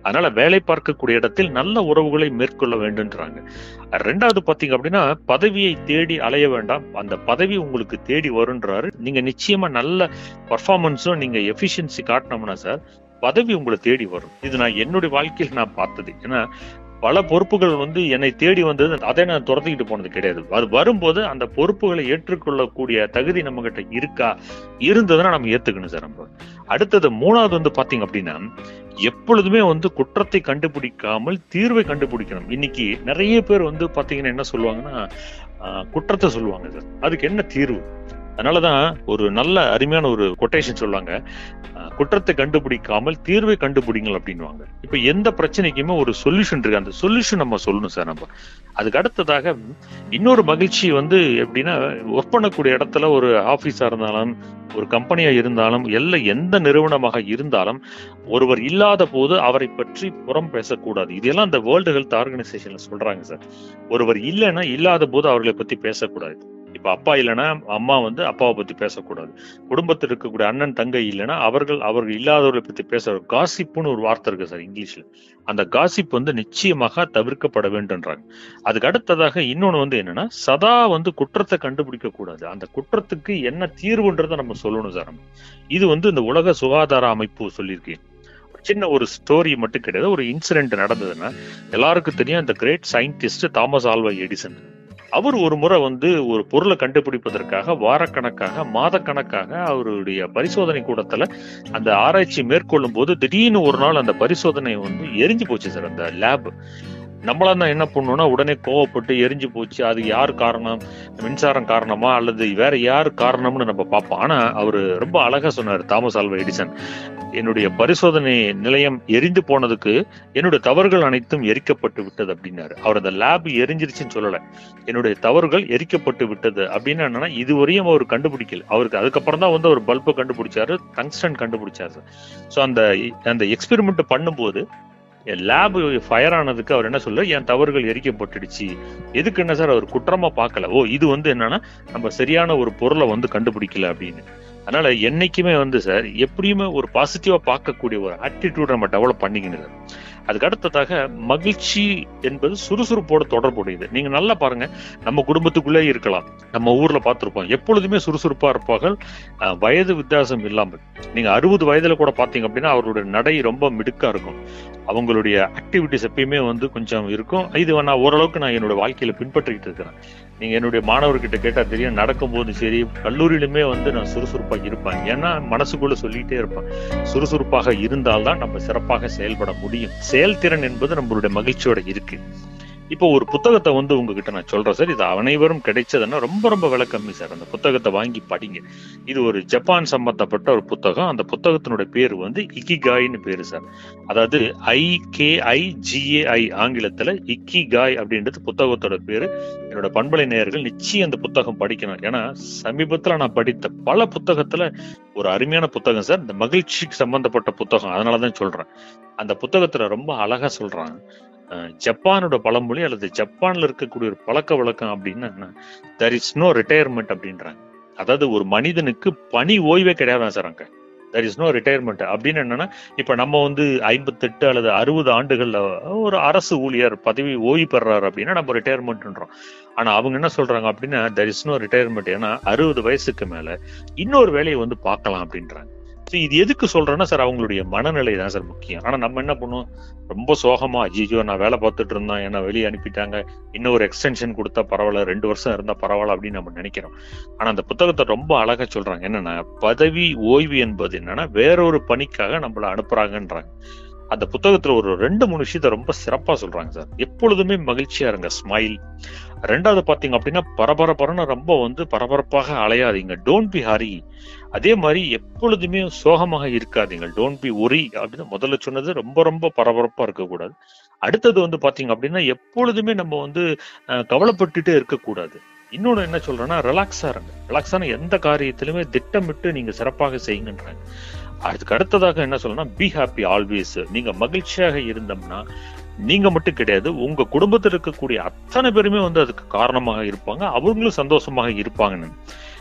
அதனால வேலை பார்க்கக்கூடிய இடத்தில் நல்ல உறவுகளை மேற்கொள்ள வேண்டும்ன்றாங்க ரெண்டாவது பாத்தீங்க அப்படின்னா பதவியை தேடி அலைய வேண்டாம் அந்த பதவி உங்களுக்கு தேடி வருன்றாரு நீங்க நிச்சயமா நல்ல பர்ஃபார்மன்ஸும் நீங்க எஃபிஷியன்சி காட்டினோம்னா சார் பதவி உங்களை தேடி வரும் இது நான் என்னுடைய வாழ்க்கையில் நான் பார்த்தது ஏன்னா பல பொறுப்புகள் வந்து என்னை தேடி வந்தது அதை நான் துரத்திக்கிட்டு போனது கிடையாது அது வரும்போது அந்த பொறுப்புகளை ஏற்றுக்கொள்ளக்கூடிய தகுதி நம்ம கிட்ட இருக்கா இருந்ததுன்னா நம்ம ஏத்துக்கணும் சார் நம்ம அடுத்தது மூணாவது வந்து பாத்தீங்க அப்படின்னா எப்பொழுதுமே வந்து குற்றத்தை கண்டுபிடிக்காமல் தீர்வை கண்டுபிடிக்கணும் இன்னைக்கு நிறைய பேர் வந்து பாத்தீங்கன்னா என்ன சொல்லுவாங்கன்னா ஆஹ், குற்றத்தை சொல்லுவாங்க சார் அதுக்கு என்ன தீர்வு அதனாலதான் ஒரு நல்ல அருமையான ஒரு கொட்டேஷன் சொல்லுவாங்க ஆஹ், குற்றத்தை கண்டுபிடிக்காமல் தீர்வை கண்டுபிடிங்கள் அப்படின்னுவாங்க இப்ப எந்த பிரச்சனைக்குமே ஒரு சொல்யூஷன் இருக்கு அந்த சொல்யூஷன் நம்ம சொல்லணும் சார் நம்ம அதுக்கு அடுத்ததாக இன்னொரு மகிழ்ச்சி வந்து எப்படின்னா ஒர்க் பண்ணக்கூடிய இடத்துல ஒரு ஆபீஸா இருந்தாலும் ஒரு கம்பெனியா இருந்தாலும் எல்லா எந்த நிறுவனமாக இருந்தாலும் ஒருவர் இல்லாத போது அவரை பற்றி புறம் பேசக்கூடாது இதெல்லாம் இந்த வேர்ல்டு ஹெல்த் ஆர்கனைசேஷன்ல சொல்றாங்க சார் ஒருவர் இல்லைன்னா இல்லாத போது அவர்களை பத்தி பேசக்கூடாது இப்ப அப்பா இல்லைன்னா அம்மா வந்து அப்பாவை பத்தி பேசக்கூடாது குடும்பத்தில் இருக்கக்கூடிய அண்ணன் தங்கை இல்லைன்னா அவர்கள் அவர்கள் இல்லாதவர்களை பத்தி பேச காசிப்புன்னு ஒரு வார்த்தை இருக்கு சார் இங்கிலீஷ்ல அந்த காசிப் வந்து நிச்சயமாக தவிர்க்கப்பட வேண்டும்ன்றாங்க அதுக்கு அடுத்ததாக இன்னொன்னு வந்து என்னன்னா சதா வந்து குற்றத்தை கண்டுபிடிக்க கூடாது அந்த குற்றத்துக்கு என்ன தீர்வுன்றதை நம்ம சொல்லணும் சார் நம்ம இது வந்து இந்த உலக சுகாதார அமைப்பு சொல்லியிருக்கேன் சின்ன ஒரு ஸ்டோரி மட்டும் கிடையாது ஒரு இன்சிடென்ட் நடந்ததுன்னா எல்லாருக்கும் தெரியும் இந்த great scientist Thomas Alva Edison அவர் ஒரு முறை வந்து ஒரு பொருளை கண்டுபிடிப்பதற்காக வாரக்கணக்காக மாதக்கணக்காக அவருடைய பரிசோதனை கூடத்துல அந்த ஆராய்ச்சி மேற்கொள்ளும் போது திடீர்னு ஒரு நாள் அந்த பரிசோதனை வந்து எரிஞ்சு போச்சு சார் அந்த லேப் நம்மளா தான் என்ன பண்ணோம்னா உடனே கோவப்பட்டு எரிஞ்சு போச்சு அது யார் காரணம் மின்சாரம் காரணமா அல்லது வேற யார் காரணம்னு நம்ம பார்ப்போம் ஆனா அவரு ரொம்ப அழகா சொன்னார் தாமஸ் ஆல்வா எடிசன் என்னுடைய பரிசோதனை நிலையம் எரிந்து போனதுக்கு என்னுடைய தவறுகள் அனைத்தும் எரிக்கப்பட்டு விட்டது அப்படின்னாரு அவர் அந்த லேப் எரிஞ்சிருச்சுன்னு சொல்லல என்னுடைய தவறுகள் எரிக்கப்பட்டு விட்டது அப்படின்னு என்னன்னா இதுவரையும் அவர் கண்டுபிடிக்கல அவருக்கு அதுக்கப்புறம் தான் வந்து அவர் பல்பை கண்டுபிடிச்சாரு டங்ஸ்டன் கண்டுபிடிச்சாரு ஸோ அந்த அந்த எக்ஸ்பெரிமெண்ட் பண்ணும்போது லேப் ஃபயர் ஆனதுக்கு அவர் என்ன சொல்ல என் தவறுகள் எரிக்கப்பட்டுடுச்சு எதுக்கு என்ன சார் அவர் குற்றமா பார்க்கல ஓ இது வந்து என்னன்னா நம்ம சரியான ஒரு பொருளை வந்து கண்டுபிடிக்கல அப்படின்னு அதனால என்னைக்குமே வந்து சார் எப்படியுமே ஒரு பாசிட்டிவா பார்க்கக்கூடிய ஒரு ஆட்டிடியூட் நம்ம டெவலப் பண்ணிக்கணும் சார் அதுக்கு அடுத்ததாக மகிழ்ச்சி என்பது சுறுசுறுப்போட தொடர்புடையது நீங்க நல்லா பாருங்க நம்ம குடும்பத்துக்குள்ளே இருக்கலாம் நம்ம ஊர்ல பார்த்திருப்போம் எப்பொழுதுமே சுறுசுறுப்பா இருப்பார்கள் அஹ், வயது வித்தியாசம் இல்லாமல் நீங்க அறுபது வயதுல கூட பாத்தீங்க அப்படின்னா அவருடைய நடை ரொம்ப மிடுக்கா இருக்கும் அவங்களுடைய ஆக்டிவிட்டிஸ் எப்பயுமே வந்து கொஞ்சம் இருக்கும் இது நான் ஓரளவுக்கு நான் என்னோட வாழ்க்கையில பின்பற்றிக்கிட்டு இருக்கிறேன் நீங்க என்னுடைய மாணவர்கிட்ட கேட்டா தெரியும் நடக்கும்போது சரி கல்லூரியிலுமே வந்து நான் சுறுசுறுப்பா இருப்பேன் ஏன்னா மனசுக்குள்ள சொல்லிட்டே இருப்பேன் சுறுசுறுப்பாக இருந்தால்தான் நம்ம சிறப்பாக செயல்பட முடியும் செயல்திறன் என்பது நம்மளுடைய மகிழ்ச்சியோட இருக்கு இப்போ ஒரு புத்தகத்தை வந்து உங்ககிட்ட நான் சொல்றேன் சார் இது அனைவரும் கிடைச்சதுன்னா ரொம்ப ரொம்ப விலை கம்மி சார் அந்த புத்தகத்தை வாங்கி படிங்க இது ஒரு ஜப்பான் சம்பந்தப்பட்ட ஒரு புத்தகம் அந்த புத்தகத்தினுடைய பேர் வந்து இக்கிகாய்னு பேரு சார் அதாவது ஐ கே ஐ ஜிஏஐ ஆங்கிலத்துல இக்கிகாய் அப்படின்றது புத்தகத்தோட பேரு என்னோட பண்பலை நேயர்கள் நிச்சயம் அந்த புத்தகம் படிக்கணும் ஏன்னா சமீபத்துல நான் படித்த பல புத்தகத்துல ஒரு அருமையான புத்தகம் சார் இந்த மகிழ்ச்சிக்கு சம்பந்தப்பட்ட புத்தகம் அதனாலதான் சொல்றேன் அந்த புத்தகத்துல ரொம்ப அழகா சொல்றான் அஹ் ஜப்பானோட பழமொழி அல்லது ஜப்பான்ல இருக்கக்கூடிய ஒரு பழக்க வழக்கம் அப்படின்னா தர் இஸ் நோ ரிட்டையர்மெண்ட் அப்படின்றாங்க அதாவது ஒரு மனிதனுக்கு பணி ஓய்வே கிடையாதான் சார் அங்க தர் இஸ் நோ ரிட்டையர்மெண்ட் அப்படின்னு என்னன்னா இப்ப நம்ம வந்து ஐம்பத்தெட்டு அல்லது அறுபது ஆண்டுகள்ல ஒரு அரசு ஊழியர் பதவி ஓய்வு பெறாரு அப்படின்னா நம்ம ரிட்டையர்மெண்ட்ன்றோம் ஆனா அவங்க என்ன சொல்றாங்க அப்படின்னா தர் இஸ் நோ ரிட்டையர்மெண்ட் ஏன்னா அறுபது வயசுக்கு மேல இன்னொரு வேலையை வந்து பார்க்கலாம் அப்படின்றாங்க So இது எதுக்கு சொல்றேன்னா சார் அவங்களுடைய மனநிலை தான் சார் முக்கியம் ஆனா நம்ம என்ன பண்ணுவோம் ரொம்ப சோகமா ஐயோ நான் வேலை பார்த்துட்டு இருந்தேன் என்ன வெளியே அனுப்பிட்டாங்க இன்னும் ஒரு எக்ஸ்டென்ஷன் கொடுத்தா பரவாயில்ல ரெண்டு வருஷம் இருந்தா பரவாயில்ல அப்படின்னு நம்ம நினைக்கிறோம் ஆனா அந்த புத்தகத்தை ரொம்ப அழகா சொல்றாங்க என்னன்னா பதவி ஓய்வு என்பது என்னன்னா வேறொரு பணிக்காக நம்மள அனுப்புறாங்கன்றாங்க அந்த புத்தகத்துல ஒரு ரெண்டு மூணு விஷயத்த ரொம்ப சிறப்பா சொல்றாங்க சார் எப்பொழுதுமே மகிழ்ச்சியா இருங்க ஸ்மைல் ரெண்டாவது பாத்தீங்க அப்படின்னா பரபரப்பரன்னு ரொம்ப வந்து பரபரப்பாக அலையாதீங்க டோன்ட் பி ஹரி அதே மாதிரி எப்பொழுதுமே சோகமாக இருக்காதீங்க டோன்ட் பி ஒரி அப்படின்னு முதல்ல சொன்னது ரொம்ப ரொம்ப பரபரப்பா இருக்கக்கூடாது அடுத்தது வந்து பாத்தீங்க அப்படின்னா எப்பொழுதுமே நம்ம வந்து அஹ், கவலைப்பட்டுட்டே இருக்கக்கூடாது இன்னொன்னு என்ன சொல்றேன்னா ரிலாக்ஸா இருங்க ரிலாக்ஸான எந்த காரியத்திலுமே திட்டமிட்டு நீங்க சிறப்பாக செய்யுங்கன்றாங்க அதுக்கு அடுத்ததாக என்ன சொல்லணும்னா பி ஹாப்பி ஆல்வேஸ் நீங்க மகிழ்ச்சியாக இருந்தோம்னா நீங்க மட்டும் கிடையாது உங்க குடும்பத்தில் இருக்கக்கூடிய அத்தனை பேருமே வந்து அதுக்கு காரணமாக இருப்பாங்க அவங்களும் சந்தோஷமாக இருப்பாங்கன்னு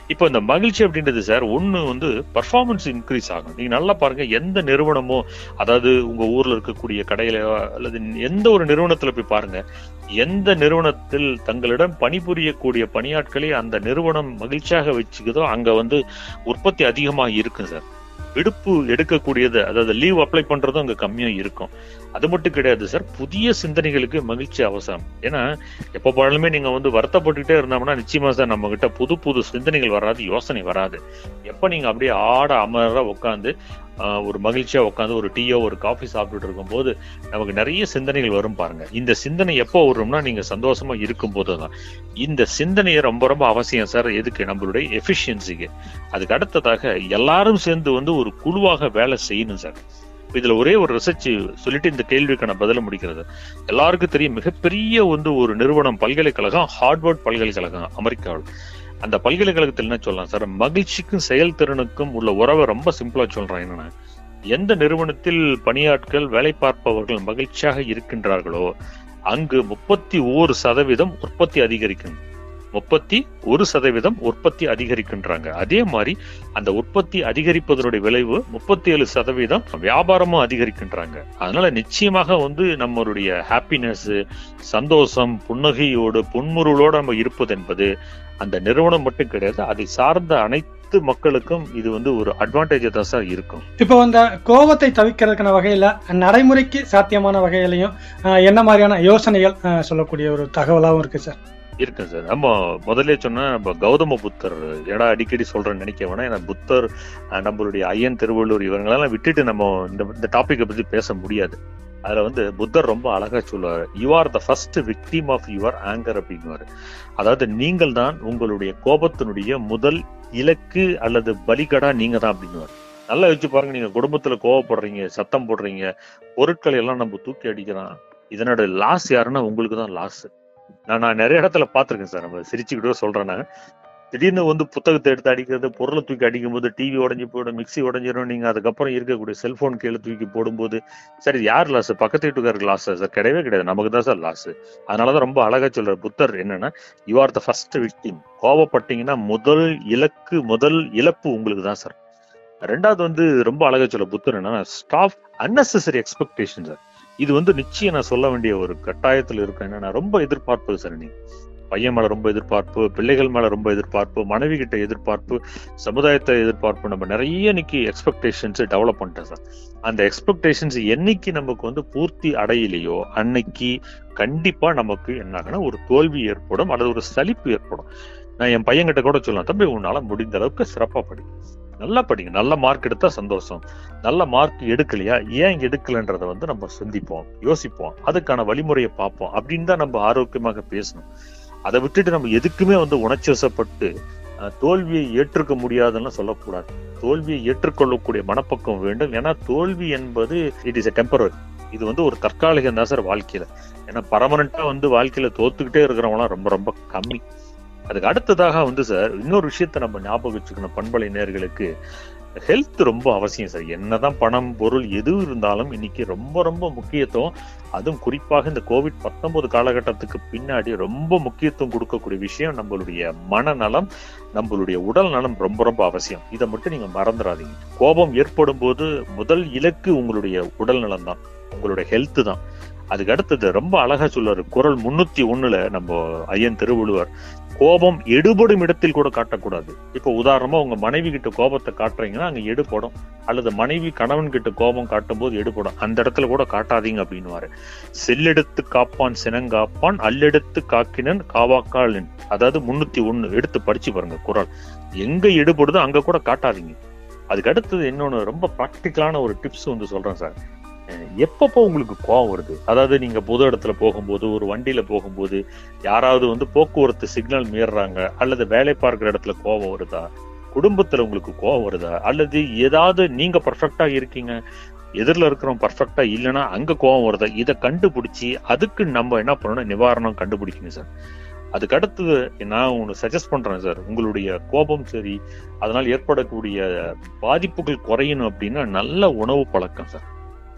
இப்போ இந்த மகிழ்ச்சி அப்படின்றது சார் ஒண்ணு வந்து பர்ஃபார்மன்ஸ் இன்க்ரீஸ் ஆகும் நீங்க நல்லா பாருங்க எந்த நிறுவனமோ அதாவது உங்க ஊர்ல இருக்கக்கூடிய கடையில அல்லது எந்த ஒரு நிறுவனத்துல போய் பாருங்க எந்த நிறுவனத்தில் தங்களிடம் பணிபுரியக்கூடிய பணியாட்களை அந்த நிறுவனம் மகிழ்ச்சியாக வச்சுக்குதோ அங்க வந்து உற்பத்தி அதிகமா இருக்கும் சார் விடுப்பு எடுக்கக்கூடியது அதாவது லீவ் அப்ளை பண்றதும் அங்க கம்மியா இருக்கும் அது மட்டும் கிடையாது சார் புதிய சிந்தனைகளுக்கு மகிழ்ச்சி அவசரம் ஏன்னா எப்ப பாடலுமே நீங்க வந்து வருத்தப்பட்டுக்கிட்டே இருந்தோம்னா நிச்சயமா சார் நம்ம கிட்ட புது புது சிந்தனைகள் வராது யோசனை வராது எப்ப நீங்க அப்படியே ஆட அமர உட்காந்து ஒரு மகிழ்ச்சியா உட்காந்து ஒரு டீயோ ஒரு காஃபி சாப்பிட்டுட்டு இருக்கும்போது நமக்கு நிறைய சிந்தனைகள் வரும் பாருங்க இந்த சிந்தனை எப்போ வரும்னா நீங்க சந்தோஷமா இருக்கும் போதுதான் இந்த சிந்தனையை ரொம்ப ரொம்ப அவசியம் சார் எதுக்கு நம்மளுடைய எஃபிஷியன்சிக்கு அதுக்கு அடுத்ததாக எல்லாரும் சேர்ந்து வந்து ஒரு குழுவாக வேலை செய்யணும் சார் இதுல ஒரே ஒரு ரிசர்ச் சொல்லிட்டு இந்த கேள்விக்கான பதில முடிக்கிறது எல்லாருக்கும் தெரியும் மிகப்பெரிய வந்து ஒரு நிறுவனம் பல்கலைக்கழகம் ஹார்ட்வர்ட் பல்கலைக்கழகம் அமெரிக்காவில் அந்த பல்கலைக்கழகத்தில் என்ன சொல்லலாம் சார் மகிழ்ச்சிக்கும் செயல்திறனுக்கும் உள்ள உறவை ரொம்ப சிம்பிளா சொல்றேன் என்னன்னா எந்த நிறுவனத்தில் பணியாட்கள் வேலை பார்ப்பவர்கள் மகிழ்ச்சியாக இருக்கின்றார்களோ அங்கு முப்பத்தி ஓரு சதவீதம் உற்பத்தி அதிகரிக்கும் முப்பத்தி ஒரு சதவீதம் உற்பத்தி அதிகரிக்கின்றாங்க அதே மாதிரி அந்த உற்பத்தி அதிகரிப்பதனுடைய விளைவு முப்பத்தி ஏழு சதவீதம் வியாபாரமும் அதிகரிக்கின்றாங்க அதனால நிச்சயமாக வந்து நம்மளுடைய ஹாப்பினஸ் சந்தோஷம் புன்னகையோடு புன்முருளோடு நம்ம இருப்பது என்பது அந்த நிறுவனம் மட்டும் கிடையாது அதை சார்ந்த அனைத்து மக்களுக்கும் இது வந்து ஒரு அட்வான்டேஜ் தான் சார் இருக்கும் இப்போ அந்த கோபத்தை தவிர்க்கிறதுக்கான வகையில நடைமுறைக்கு சாத்தியமான வகையிலையும் என்ன மாதிரியான யோசனைகள் சொல்லக்கூடிய ஒரு தகவலாகவும் இருக்கு சார் இருக்கு சார் நம்ம முதல்ல சொன்னா நம்ம கௌதம புத்தர் ஏடா அடிக்கடி சொல்றேன்னு நினைக்க வேணா ஏன்னா புத்தர் நம்மளுடைய ஐயன் திருவள்ளூர் இவங்களெல்லாம் விட்டுட்டு நம்ம இந்த இந்த டாபிக்கை பத்தி பேச முடியாது அதுல வந்து புத்தர் ரொம்ப அழகா சொல்லுவாரு you are the first victim of your anger அப்படிங்குவாரு அதாவது நீங்கள் தான் உங்களுடைய கோபத்தினுடைய முதல் இலக்கு அல்லது பலிகடா நீங்க தான் அப்படிங்குவாரு நல்லா வச்சு பாருங்க நீங்க குடும்பத்துல கோவப்படுறீங்க சத்தம் போடுறீங்க பொருட்களை எல்லாம் நம்ம தூக்கி அடிக்கிறோம் இதனோட லாஸ் யாருன்னா உங்களுக்கு தான் லாஸ் நான் நான் நிறைய இடத்துல பார்த்துருக்கேன் சார் நம்ம சிரிச்சுக்கிட்டோ சொல்றேன் நான் திடீர்னு வந்து புத்தகத்தை எடுத்து அடிக்கிறது பொருளை தூக்கி அடிக்கும் போது டிவி உடஞ்சி போயிடும் மிக்சி உடஞ்சிரும் நீங்க அதுக்கப்புறம் இருக்கக்கூடிய செல்போன் கீழே தூக்கி போடும்போது சரி யார் லாஸ் பக்கத்து வீட்டுக்காருக்கு லாஸ் சார் கிடையவே கிடையாது நமக்கு தான் சார் லாஸ் அதனாலதான் ரொம்ப அழகா சொல்றாரு புத்தர் என்னன்னா you are the first victim கோவப்பட்டீங்கன்னா முதல் இலக்கு முதல் இழப்பு உங்களுக்கு தான் சார் ரெண்டாவது வந்து ரொம்ப அழகா சொல்ல புத்தர் என்னன்னா ஸ்டாப் அன்னெசரி எக்ஸ்பெக்டேஷன் சார் இது வந்து நிச்சயம் நான் சொல்ல வேண்டிய ஒரு கட்டாயத்துல இருக்கும் என்னன்னா ரொம்ப எதிர்பார்ப்பது சார் நீ பையன் மேல ரொம்ப எதிர்பார்ப்பு பிள்ளைகள் மேல ரொம்ப எதிர்பார்ப்பு மனைவி கிட்ட எதிர்பார்ப்பு சமுதாயத்தை எதிர்பார்ப்பு நம்ம நிறைய இன்னைக்கு எக்ஸ்பெக்டேஷன்ஸ் டெவலப் பண்ணிட்டேன் சார் அந்த எக்ஸ்பெக்டேஷன்ஸ் என்னைக்கு நமக்கு வந்து பூர்த்தி அடையிலையோ அன்னைக்கு கண்டிப்பா நமக்கு என்ன ஆகுனா ஒரு தோல்வி ஏற்படும் அல்லது ஒரு சலிப்பு ஏற்படும் நான் என் பையன்கிட்ட கூட சொல்லலாம் தம்பி உன்னால முடிந்த அளவுக்கு சிறப்பா படி நல்லா படிங்க நல்ல மார்க் எடுத்தா சந்தோஷம் நல்ல மார்க் எடுக்கலையா ஏன் எடுக்கலன்றத வந்து நம்ம சிந்திப்போம் யோசிப்போம் அதுக்கான வழிமுறையை பார்ப்போம் அப்படின்னு தான் நம்ம ஆரோக்கியமாக பேசணும் அதை விட்டுட்டு நம்ம எதுக்குமே வந்து உணர்ச்சி வசப்பட்டு தோல்வியை ஏற்றுக்க முடியாதுன்னு சொல்லக்கூடாது தோல்வியை ஏற்றுக்கொள்ளக்கூடிய மனப்பக்கம் வேண்டும் ஏன்னா தோல்வி என்பது இட் இஸ் எ டெம்பரரி இது வந்து ஒரு தற்காலிகம் தான் சார் வாழ்க்கையில ஏன்னா பர்மனண்டா வந்து வாழ்க்கையில தோத்துக்கிட்டே இருக்கிறவங்களாம் ரொம்ப ரொம்ப கம்மி அதுக்கு அடுத்ததாக வந்து சார் இன்னொரு விஷயத்த நம்ம ஞாபகம் வச்சுக்கணும் பண்பலை நேர்களுக்கு ஹெல்த் ரொம்ப அவசியம் சார் என்னதான் பணம் பொருள் எது இருந்தாலும் இன்னைக்கு ரொம்ப ரொம்ப முக்கியத்துவம் அதுவும் குறிப்பாக இந்த கோவிட் பத்தொன்பது காலகட்டத்துக்கு பின்னாடி ரொம்ப முக்கியத்துவம் கொடுக்கக்கூடிய விஷயம் நம்மளுடைய மனநலம் நம்மளுடைய உடல் நலம் ரொம்ப ரொம்ப அவசியம் இதை மட்டும் நீங்க மறந்துடாதீங்க கோபம் ஏற்படும் போது முதல் இலக்கு உங்களுடைய உடல் நலம் தான் உங்களுடைய ஹெல்த் தான் அதுக்கு அடுத்தது ரொம்ப அழகா சொல்லுவாரு குரல் முன்னூத்தி ஒண்ணுல நம்ம ஐயன் திருவள்ளுவர் கோபம் எடுபடும் இடத்தில் கூட காட்டக்கூடாது இப்போ உதாரணமா உங்க மனைவி கிட்ட கோபத்தை காட்டுறீங்கன்னா அங்க எடுபடும் அல்லது மனைவி கணவன் கிட்ட கோபம் காட்டும் போது எடுபடும் அந்த இடத்துல கூட காட்டாதீங்க அப்படின்னு செல்லெடுத்து காப்பான் சினங்காப்பான் அல்லெடுத்து காக்கினன் காவாக்காளின் அதாவது முன்னூத்தி ஒண்ணு எடுத்து படிச்சு பாருங்க குரல் எங்க எடுபடுதோ அங்க கூட காட்டாதீங்க அதுக்கு அடுத்தது இன்னொன்னு ரொம்ப ப்ராக்டிக்கலான ஒரு டிப்ஸ் வந்து சொல்றேன் சார் எப்பப்போ உங்களுக்கு கோவம் வருது அதாவது நீங்க பொது இடத்துல போகும்போது ஒரு வண்டியில போகும்போது யாராவது வந்து போக்குவரத்து சிக்னல் மீறுறாங்க அல்லது வேலை பார்க்கிற இடத்துல கோவம் வருதா குடும்பத்துல உங்களுக்கு கோவம் வருதா அல்லது ஏதாவது நீங்க பர்ஃபெக்டா இருக்கீங்க எதிரில் இருக்கிறவங்க பர்ஃபெக்டா இல்லைன்னா அங்க கோவம் வருதா இதை கண்டுபிடிச்சி அதுக்கு நம்ம என்ன பண்ணணும் நிவாரணம் கண்டுபிடிக்கணும் சார் அதுக்கு அடுத்தது நான் ஒன்று சஜஸ்ட் பண்றேன் சார் உங்களுடைய கோபம் சரி அதனால் ஏற்படக்கூடிய பாதிப்புகள் குறையணும் அப்படின்னா நல்ல உணவு பழக்கம் சார்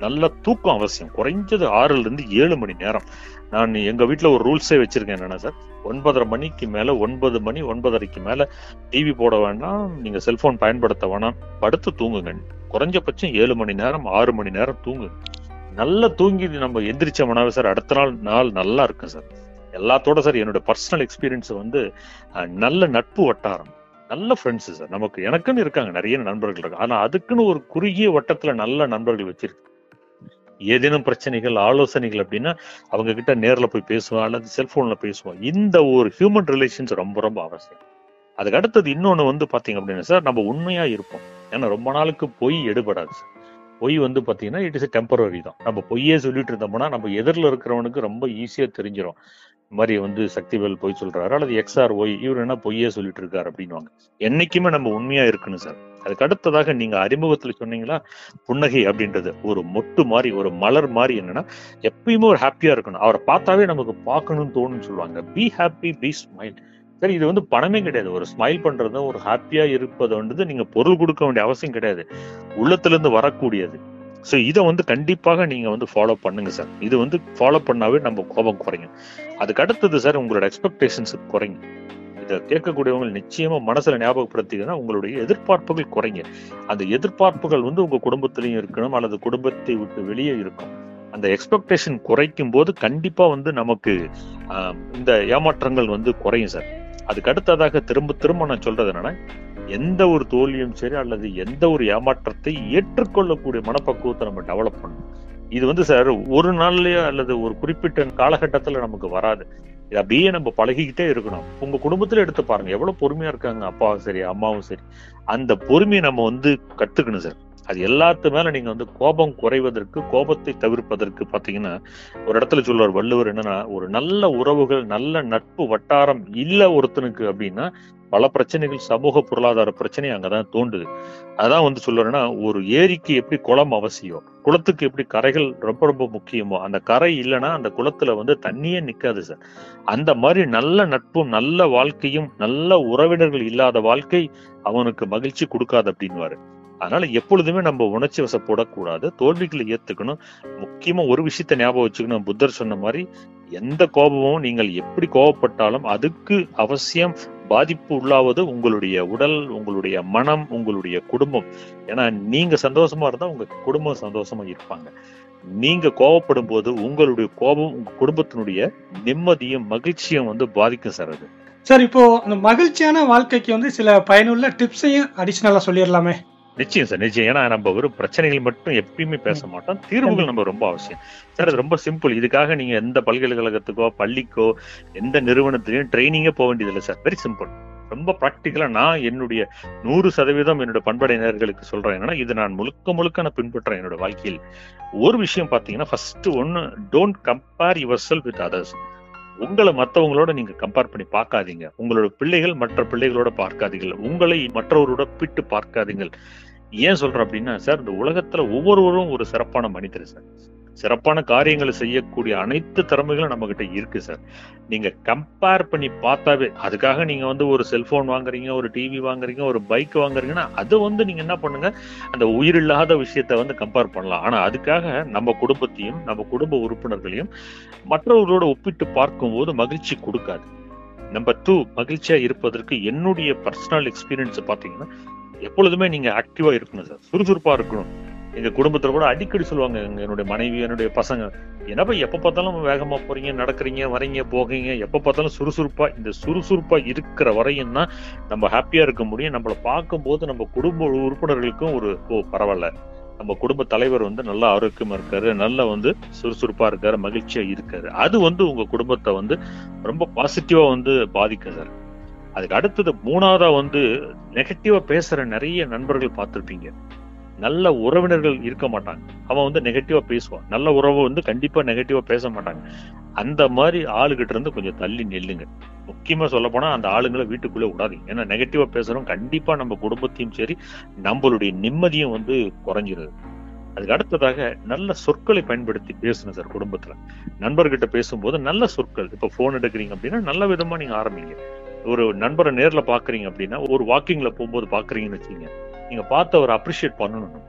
நல்ல தூக்கம் அவசியம் குறைஞ்சது ஆறுல இருந்து ஏழு மணி நேரம் நான் எங்க வீட்ல ஒரு ரூல்ஸே வச்சிருக்கேன் என்னன்னா சார் ஒன்பதரை மணிக்கு மேல ஒன்பது மணி ஒன்பதரைக்கு மேல டிவி போட வேண்டாம் நீங்க செல்போன் பயன்படுத்த வேணாம் படுத்து தூங்குங்க குறைஞ்சபட்சம் ஏழு மணி நேரம் ஆறு மணி நேரம் தூங்குங்க நல்லா தூங்கி நம்ம எந்திரிச்சோம்னாவே சார் அடுத்த நாள் நாள் நல்லா இருக்கும் சார் எல்லாத்தோட சார் என்னோட பர்சனல் எக்ஸ்பீரியன்ஸ் வந்து அஹ், நல்ல நட்பு வட்டாரம் நல்ல ஃப்ரெண்ட்ஸ் சார் நமக்கு எனக்குன்னு இருக்காங்க நிறைய நண்பர்கள் இருக்காங்க ஆனா அதுக்குன்னு ஒரு குறுகிய வட்டத்துல நல்ல நண்பர்கள் வச்சிருக்கு ஏதேனும் பிரச்சனைகள் ஆலோசனைகள் அப்படின்னா அவங்க கிட்ட நேர்ல போய் பேசுவோம் அல்லது செல்போன்ல பேசுவோம் இந்த ஒரு ஹியூமன் ரிலேஷன்ஸ் ரொம்ப ரொம்ப அவசியம் அதுக்கு அடுத்தது இன்னொன்னு வந்து பாத்தீங்க அப்படின்னா சார் நம்ம உண்மையா இருப்போம் ஏன்னா ரொம்ப நாளுக்கு பொய் எடுபடாது சார் பொய் வந்து பாத்தீங்கன்னா இட் இஸ் டெம்பரரி தான் நம்ம பொய்யே சொல்லிட்டு இருந்தோம்னா நம்ம எதிரில் இருக்கிறவனுக்கு ரொம்ப ஈஸியா தெரிஞ்சிடும் இந்த மாதிரி வந்து சக்திவேல் பொய் சொல்றாரு அல்லது எக்ஸ்ஆர் ஒய் இவர் என்ன பொய்யே சொல்லிட்டு இருக்காரு அப்படின்னுவாங்க என்னைக்குமே நம்ம உண்மையா இருக்கணும் சார் அதுக்கு அடுத்ததாக நீங்க அறிமுகத்துல சொன்னீங்களா புன்னகை அப்படின்றது ஒரு மொட்டு மாதிரி ஒரு மலர் மாதிரி என்னன்னா எப்பயுமே ஒரு ஹாப்பியா இருக்கணும் அவரை பார்த்தாவே நமக்கு பார்க்கணும்னு தோணும்னு சொல்லுவாங்க பி ஹாப்பி பி ஸ்மைல் சரி இது வந்து பணமே கிடையாது ஒரு ஸ்மைல் பண்றது ஒரு ஹாப்பியா இருப்பது வந்து நீங்க பொருள் கொடுக்க வேண்டிய அவசியம் கிடையாது உள்ளத்துல இருந்து வரக்கூடியது ஸோ இதை வந்து கண்டிப்பாக நீங்க வந்து ஃபாலோ பண்ணுங்க சார் இது வந்து ஃபாலோ பண்ணாவே நம்ம கோபம் குறையும் அதுக்கு அடுத்தது சார் உங்களோட எக்ஸ்பெக்டேஷன்ஸ் குறைங்க இதை கேட்கக்கூடியவங்க நிச்சயமா மனசுல ஞாபகப்படுத்திங்கன்னா உங்களுடைய எதிர்பார்ப்புகள் குறைங்க அந்த எதிர்பார்ப்புகள் வந்து உங்க குடும்பத்திலையும் இருக்கணும் அல்லது குடும்பத்தை விட்டு வெளியே இருக்கும் அந்த எக்ஸ்பெக்டேஷன் குறைக்கும் போது கண்டிப்பா வந்து நமக்கு ஆஹ், இந்த ஏமாற்றங்கள் வந்து குறையும் சார் அதுக்கு அடுத்ததாக திரும்ப திரும்ப நான் சொல்றது என்னன்னா எந்த ஒரு தோல்வியும் சரி அல்லது எந்த ஒரு ஏமாற்றத்தை ஏற்றுக்கொள்ளக்கூடிய மனப்பக்குவத்தை நம்ம டெவலப் பண்ணணும் இது வந்து சார் ஒரு நாள்லயோ அல்லது ஒரு குறிப்பிட்ட காலகட்டத்துல நமக்கு வராது இது அப்படியே நம்ம பழகிக்கிட்டே இருக்கணும் உங்க குடும்பத்துல எடுத்து பாருங்க எவ்வளவு பொறுமையா இருக்காங்க அப்பாவும் சரி அம்மாவும் சரி அந்த பொறுமையை நம்ம வந்து கத்துக்கணும் சார் அது எல்லாத்து மேல நீங்க வந்து கோபம் குறைவதற்கு கோபத்தை தவிர்ப்பதற்கு பாத்தீங்கன்னா ஒரு இடத்துல சொல்லுவார் வள்ளுவர் என்னன்னா ஒரு நல்ல உறவுகள் நல்ல நட்பு வட்டாரம் இல்ல ஒருத்தனுக்கு அப்படின்னா பல பிரச்சனைகள் சமூக பொருளாதார பிரச்சனை அங்கதான் தோண்டுது அதான் வந்து சொல்லுறேன்னா ஒரு ஏரிக்கு எப்படி குளம் அவசியம் குளத்துக்கு எப்படி கரைகள் ரொம்ப ரொம்ப முக்கியமோ அந்த கரை இல்லைன்னா அந்த குளத்துல வந்து தண்ணியே நிக்காது சார் அந்த மாதிரி நல்ல நட்பும் நல்ல வாழ்க்கையும் நல்ல உறவினர்கள் இல்லாத வாழ்க்கை அவனுக்கு மகிழ்ச்சி கொடுக்காது அப்படின்வாரு அதனால எப்பொழுதுமே நம்ம உணர்ச்சி வசப்படக்கூடாது தோல்விகளை ஏத்துக்கணும் முக்கியமா ஒரு விஷயத்த ஞாபகம் வச்சுக்கணும் புத்தர் சொன்ன மாதிரி எந்த கோபமும் நீங்கள் எப்படி கோபப்பட்டாலும் அதுக்கு அவசியம் பாதிப்பு உள்ளாவது உங்களுடைய உடல் உங்களுடைய மனம் உங்களுடைய குடும்பம் ஏன்னா நீங்க சந்தோஷமா இருந்தா உங்க குடும்பம் சந்தோஷமா இருப்பாங்க நீங்க கோபப்படும் போது உங்களுடைய கோபம் உங்க குடும்பத்தினுடைய நிம்மதியும் மகிழ்ச்சியும் வந்து பாதிக்கும் சார் அது சார் இப்போ அந்த மகிழ்ச்சியான வாழ்க்கைக்கு வந்து சில பயனுள்ள டிப்ஸையும் அடிஷ்னலா சொல்லிடலாமே நிச்சயம் சார் நிச்சயம் ஏன்னா நம்ம வெறும் பிரச்சனைகள் மட்டும் எப்பயுமே பேச மாட்டோம் தீர்வுகள் நம்ம ரொம்ப அவசியம் சார் அது ரொம்ப சிம்பிள் இதுக்காக நீங்க எந்த பல்கலைக்கழகத்துக்கோ பள்ளிக்கோ எந்த நிறுவனத்திலையும் ட்ரைனிங்கே போக வேண்டியதில்லை சார் வெரி சிம்பிள் ரொம்ப ப்ராக்டிக்கலா நான் என்னுடைய நூறு சதவீதம் என்னோட பண்படை நேர்களுக்கு சொல்றேன் என்னன்னா இது நான் முழுக்க முழுக்க நான் பின்பற்றேன் என்னோட வாழ்க்கையில் ஒரு விஷயம் பாத்தீங்கன்னா ஃபர்ஸ்ட் ஒன்னு don't compare yourself with others உங்களை மற்றவங்களோட நீங்க கம்பேர் பண்ணி பார்க்காதீங்க உங்களோட பிள்ளைகள் மற்ற பிள்ளைகளோட பார்க்காதீர்கள் உங்களை மற்றவரோட ஒப்பிட்டு பார்க்காதீங்கள் ஏன் சொல்றேன் அப்படின்னா சார் இந்த உலகத்துல ஒவ்வொருவரும் ஒரு சிறப்பான மனிதர் சார் சிறப்பான காரியங்களை செய்யக்கூடிய அனைத்து திறமைகளும் நம்ம கிட்ட இருக்கு சார் நீங்க கம்பேர் பண்ணி பார்த்தாவே அதுக்காக நீங்க வந்து ஒரு செல்போன் வாங்குறீங்க ஒரு டிவி வாங்குறீங்க ஒரு பைக் வாங்குறீங்கன்னா அதை வந்து நீங்க என்ன பண்ணுங்க அந்த உயிரில்லாத விஷயத்த வந்து கம்பேர் பண்ணலாம் ஆனா அதுக்காக நம்ம குடும்பத்தையும் நம்ம குடும்ப உறுப்பினர்களையும் மற்றவர்களோட ஒப்பிட்டு பார்க்கும்போது மகிழ்ச்சி கொடுக்காது நம்பர் டூ மகிழ்ச்சியா இருப்பதற்கு என்னுடைய பர்சனல் எக்ஸ்பீரியன்ஸ் பாத்தீங்கன்னா எப்பொழுதுமே நீங்க ஆக்டிவா இருக்கணும் சார் சுறுசுறுப்பா இருக்கணும் எங்க குடும்பத்துல கூட அடிக்கடி சொல்லுவாங்க எங்க என்னுடைய மனைவி என்னுடைய பசங்க என்னப்பா எப்ப பார்த்தாலும் வேகமா போறீங்க நடக்கிறீங்க வரீங்க போகீங்க எப்ப பார்த்தாலும் சுறுசுறுப்பா இந்த சுறுசுறுப்பா இருக்கிற வரையும் தான் நம்ம ஹாப்பியா இருக்க முடியும் நம்மள பார்க்கும்போது நம்ம குடும்ப உறுப்பினர்களுக்கும் ஒரு ஓ பரவாயில்ல நம்ம குடும்ப தலைவர் வந்து நல்லா ஆரோக்கியமா இருக்காரு நல்லா வந்து சுறுசுறுப்பா இருக்காரு மகிழ்ச்சியா இருக்காரு அது வந்து உங்க குடும்பத்தை வந்து ரொம்ப பாசிட்டிவா வந்து பாதிக்கும் சார் அதுக்கு அடுத்தது மூணாவதா வந்து நெகட்டிவா பேசுற நிறைய நண்பர்கள் பார்த்திருப்பீங்க நல்ல உறவினர்கள் இருக்க மாட்டாங்க அவன் வந்து நெகட்டிவா பேசுவான் நல்ல உறவு வந்து கண்டிப்பா நெகட்டிவா பேச மாட்டாங்க அந்த மாதிரி ஆளுகிட்ட இருந்து கொஞ்சம் தள்ளி நில்லுங்க முக்கியமா சொல்ல போனா அந்த ஆளுங்களை வீட்டுக்குள்ள விடாதீங்க ஏன்னா நெகட்டிவா பேசுறோம் கண்டிப்பா நம்ம குடும்பத்தையும் சரி நம்மளுடைய நிம்மதியும் வந்து குறைஞ்சிருது அதுக்கு அடுத்ததாக நல்ல சொற்களை பயன்படுத்தி பேசணும் சார் குடும்பத்துல நண்பர்கிட்ட பேசும்போது நல்ல சொற்கள் இப்ப போன் எடுக்கிறீங்க அப்படின்னா நல்ல விதமா நீங்க ஆரம்பிங்க ஒரு நண்பரை நேர்ல பாக்குறீங்க அப்படின்னா ஒரு வாக்கிங்ல போகும்போது பாக்குறீங்கன்னு வச்சுங்க நீங்க பார்த்து அவரை அப்ரிஷியேட் பண்ணணும்